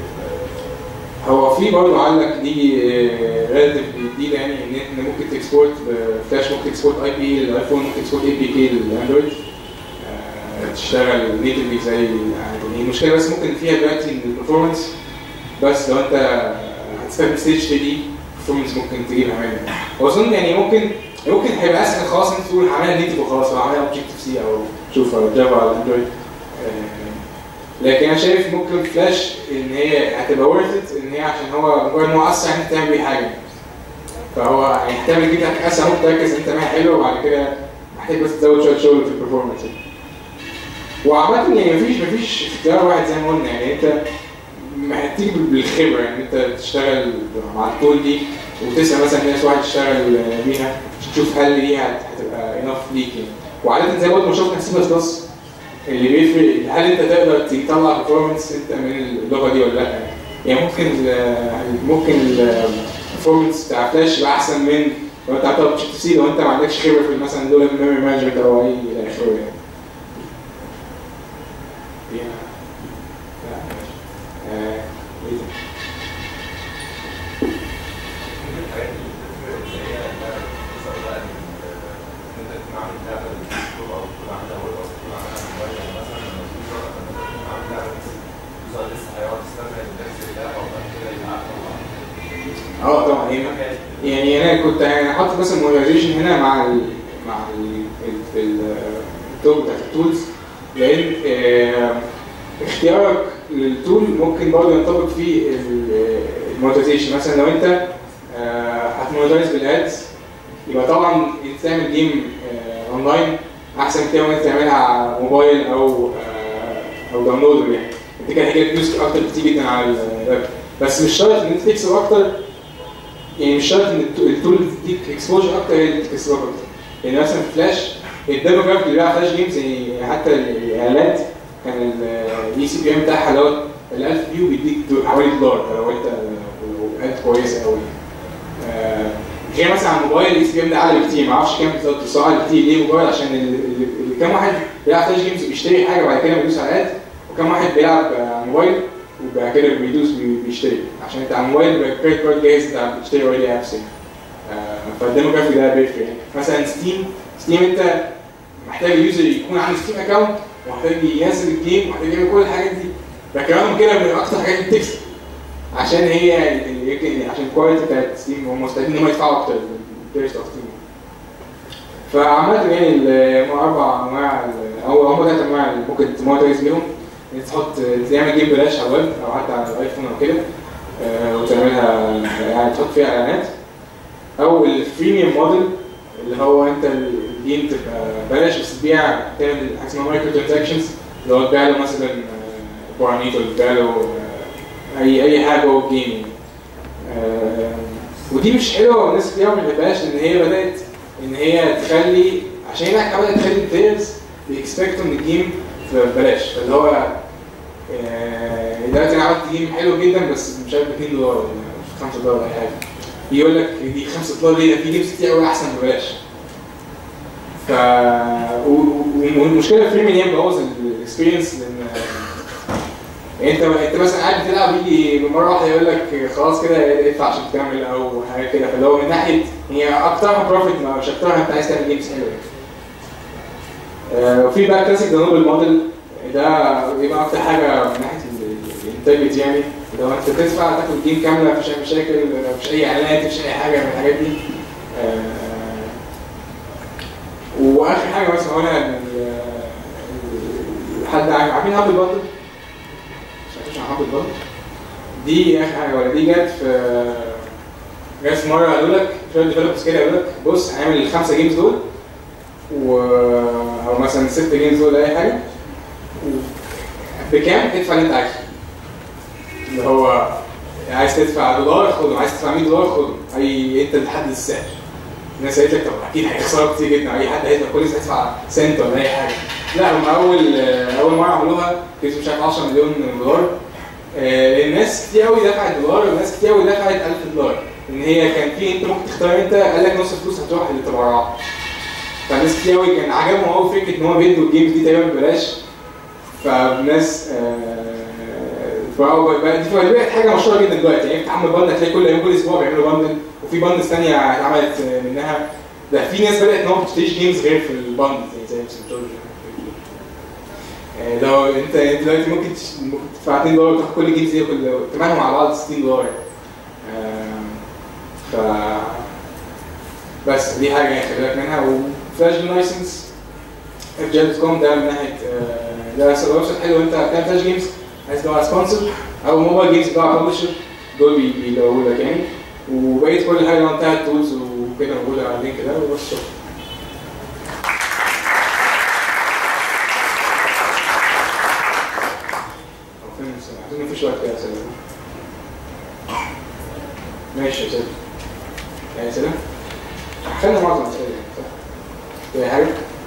هو في برضه عندك دي ريلاتيف جديده يعني ان انت ممكن تكسبورت فلاش ممكن تكسبورت اي بي للايفون ممكن تكسبورت اي بي كي للاندرويد آه، تشتغل نيتفلي زي يعني المشكله بس ممكن فيها دلوقتي ان البرفورمانس بس لو انت هتستخدم ستيج 3 دي البرفورمانس ممكن تجيبها منها واظن يعني ممكن ممكن هيبقى اسهل خلاص انت تقول هعملها نيتف وخلاص او هعملها اوبجكتيف سي او شوف جافا على الاندرويد آه، لكن انا شايف ممكن فلاش ان هي هتبقى ورث ان هي عشان هو مجرد ان هو اسرع انت تعمل بيه حاجه فهو يعني هتعمل جدا اسرع ممكن تركز انت معايا حلو وبعد كده محتاج بس تزود شويه شغل في البرفورمانس وعامة يعني مفيش مفيش اختيار واحد زي ما قلنا يعني انت هتيجي بالخبره يعني انت تشتغل مع التول دي وتسال مثلا ناس واحد يشتغل بيها تشوف هل دي هت- هتبقى انف ليك يعني وعاده زي ما شفنا سي بلس بلس اللي بيفرق هل انت تقدر تطلع برفورمانس انت من اللغه دي ولا لا يعني ممكن ال- ممكن البرفورمانس بتاع فلاش يبقى احسن من لو انت هتطلع بشكل سي لو انت ما عندكش خبره في مثلا دول الميموري مانجمنت او اي الى اخره يعني. Yeah. لا، ماشي. آه، ايه ده؟ من الحاجات اللي بتفرق اللي هي بقى بتوصل بقى ان انت تكون عامل لعبه بالديسكتوب او تكون عاملها ويب او تكون عاملها موبايل يعني مثلا لما اليوزر لما تكون عامل لعبه بس اليوزر لسه هيقعد يستنى ينزل اللعبه وبعد كده يلعبها اه طبعا يعني يعني انا كنت يعني حاطط مثلا مونيتايزيشن هنا مع ال مع ال ال- ال- التوب بتاعت التولز لان آه، اختيارك للتول ممكن برضه ينطبق فيه المونيتايزيشن مثلا لو انت آه، هتمونيتايز بالادز يبقى طبعا انت تعمل جيم آه، اونلاين احسن كتير من انت تعملها على موبايل او آه، او داونلود يعني انت كده هيجيلك فلوس اكتر كتير جدا على الويب بس مش شرط ان انت تكسب اكتر يعني مش شرط ان الت- التول تديك اكسبوجر اكتر هي اللي تكسبك اكتر يعني مثلا في فلاش الديموجرافيك اللي بيلعب فلاش جيمز يعني حتى الاعلانات كان الاي سي بي ام بتاعها اللي هو ال 1000 فيو بيديك دو- حوالي دولار لو انت لو اد كويسه قوي آه، غير مثلا على الموبايل الاي سي بي ام ده اعلى بكتير ما اعرفش كام بالظبط بس هو اعلى بكتير ليه موبايل عشان ال- ال- ال- كام واحد بيلعب فلاش جيمز بيشتري حاجه وبعد كده بيدوس على اد وكم واحد بيلعب آه، على الموبايل وبعد كده بيدوس بي- بيشتري عشان انت على الموبايل بيبقى كريدت كارد جاهز انت بتشتري اوريدي ابس يعني آه، فالديموجرافي ده بيفرق يعني مثلا ستيم ستيم انت محتاج اليوزر يكون عنده ستيم اكونت ومحتاج ينزل الجيم ومحتاج يعمل كل الحاجات دي لكن رغم كده من اكتر الحاجات اللي بتكسب عشان هي ال- ال- عشان الكواليتي بتاعت ستيم هم مستعدين ان هم يدفعوا اكتر البيرست اوف ستيم فعامة يعني ال- هم اربع انواع ال- او هم ثلاث انواع اللي ممكن تمونتايز بيهم انك تحط تعمل جيم بلاش على الويب او حتى على الايفون او كده آه، وتعملها يعني تحط فيها اعلانات او الفريميوم موديل اللي هو انت الجيم تبقى بلاش بس تبيع تعمل حاجه اسمها مايكرو ترانزاكشنز اللي هو تبيع له مثلا باراميتر تبيع له آه، اي اي حاجه جوه الجيم يعني. آه، ودي مش حلوه والناس كتير ما بتحبهاش لان هي بدات ان هي تخلي عشان هي بدات تخلي البلايرز بيكسبكتوا من الجيم ببلاش فاللي هو آه، دلوقتي انا عملت جيم حلو جدا بس مش عارف ب 2 دولار ولا 5 دولار ولا حاجه يقول لك دي 5 دولار ليه ده في جيمز كتير قوي احسن ببلاش ف و- و- والمشكله في ان هي بتبوظ الاكسبيرينس لان يعني انت انت مثلا قاعد بتلعب يجي مره واحده يقول لك خلاص كده ادفع عشان تكمل او حاجه كده فاللي هو من ناحيه هي اكترها بروفيت مش اكترها انت عايز تعمل جيمز حلوه آه، وفي بقى كلاسيك دانوبل موديل ده بيبقى اكتر حاجه من ناحيه الانتاجت يعني لو انت تدفع تاخد جيم كامله مفيش اي مشاكل مفيش اي اعلانات مفيش اي حاجه من الحاجات دي آه، واخر حاجه بس هقولها ان ال- ال- حد عارف- عارفين هابل بندل؟ مش عارفين عن هابل بندل؟ دي اخر حاجه ولا دي جت في جت في مره قالوا لك شويه ديفلوبرز كده قالوا لك بص هنعمل الخمسه جيمز دول و او مثلا ست جيمز دول اي حاجه و- بكام تدفع اللي انت عايزه اللي هو عايز تدفع دولار خده عايز تدفع 100 دولار خده اي انت اللي تحدد السعر الناس قالت لك طب اكيد هيخسروا كتير جدا اي حد هيدفع كل الناس هيدفع سنت ولا اي حاجه لا هم اول اول مره عملوها كسبوا مش عارف 10 مليون دولار آه، الناس كتير قوي دفعت دولار وناس كتير قوي دفعت 1000 دولار ان هي كان في انت ممكن تختار انت قال لك نص الفلوس هتروح للتبرعات فالناس كتير قوي كان عجبهم قوي فكره ان هم بيدوا الجيمز دي تقريبا ببلاش فالناس آه، فهو بقى دي بقت حاجه مشهوره جدا دلوقتي يعني بتعمل بند هتلاقي كل يوم كل اسبوع بيعملوا بندل وفي بندز ثانيه اتعملت منها ده في ناس بدات ان هو ما بتشتريش جيمز غير في البند زي زي مثلا جورج آه، لو انت انت دلوقتي ممكن تش- ممكن تدفع 2 دولار وتاخد كل جيمز دي كل ثمنهم على بعض 60 دولار آه، ف بس دي حاجه يعني خلي بالك منها وفلاش لايسنس اف جي دوت كوم ده من ناحيه آه، ده ويب سايت حلو انت بتعمل فلاش جيمز عايز تبقى سبونسر او موبايل جيمز بتاع ببلشر دول بي- بيلاقوا لك يعني وبقيت كل حاجه لو انتهت تولز وكده موجوده على اللينك ده وبس شكرا هو فين السنة؟ أظن مفيش وقت كده يا سلام ماشي يا سلام يا سلام خلينا معظم الأسئلة يعني صح؟ في حاجة؟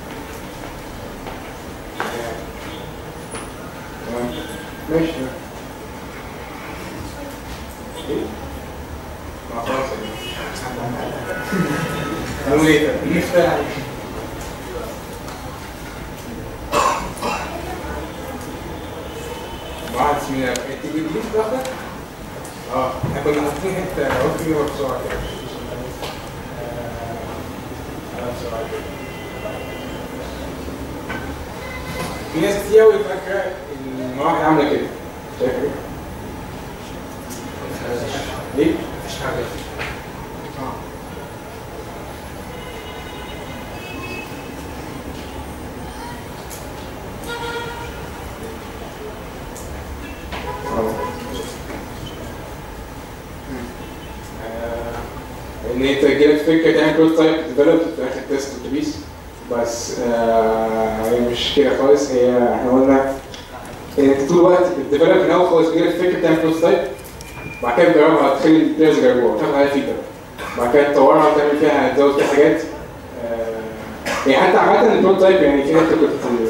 تمام ماشي تمام ايه؟ ما خلاص يعني نقول ايه طيب؟ نفتح عليك. واحد اسمه انت جبت لي واحدة؟ اه احنا كنا حاطين حتة قلت كده بسرعة كده آه، بسرعة كده. في ناس كتير قوي فاكرة ان المراحل عاملة كده شايف كده؟ ليه؟ مفيش حاجة اه آه، ان انت تجيلك فكره تعمل بروتوتايب ديفلوب في اخر تيست وتبيس بس آه، هي مش كده خالص هي احنا قلنا ان انت طول الوقت بتديفلوب من اول خالص بيجيلك فكره تعمل بروتوتايب بعد كده تجربها تخلي البلايرز يجربوها وتاخد عليها فيدباك بعد كده تطورها وتعمل فيها تزود فيها حاجات آه، يعني حتى عامة البروتوتايب يعني في ناس كنت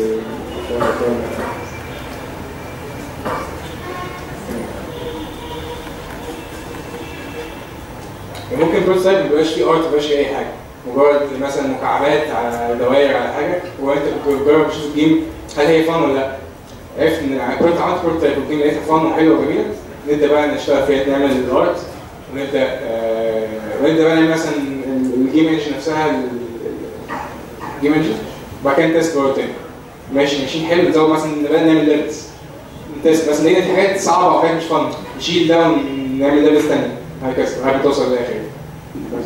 يعني ممكن بروتوتايب ما يبقاش فيه ارت ما يبقاش فيه اي حاجه مجرد مثلا مكعبات على دوائر على حاجه وانت بتجرب تشوف الجيم هل هي فان ولا لا عرفت ان كنت عملت بروتوتايب والجيم لقيتها فان وحلوه وجميله نبدا بقى نشتغل فيها نعمل الارت ونبدا آه ونبدا بقى نعمل مثلا الجيم انجن نفسها ال- الجيم انجن وبعد كده نتست برضه تاني ماشي ماشيين حلو نزود مثلا نبدا نعمل ليفلز نتست مثلا لقينا في حاجات صعبه وحاجات مش فن نشيل ده ونعمل ليفلز تانيه هكذا لغايه ما توصل للاخر بس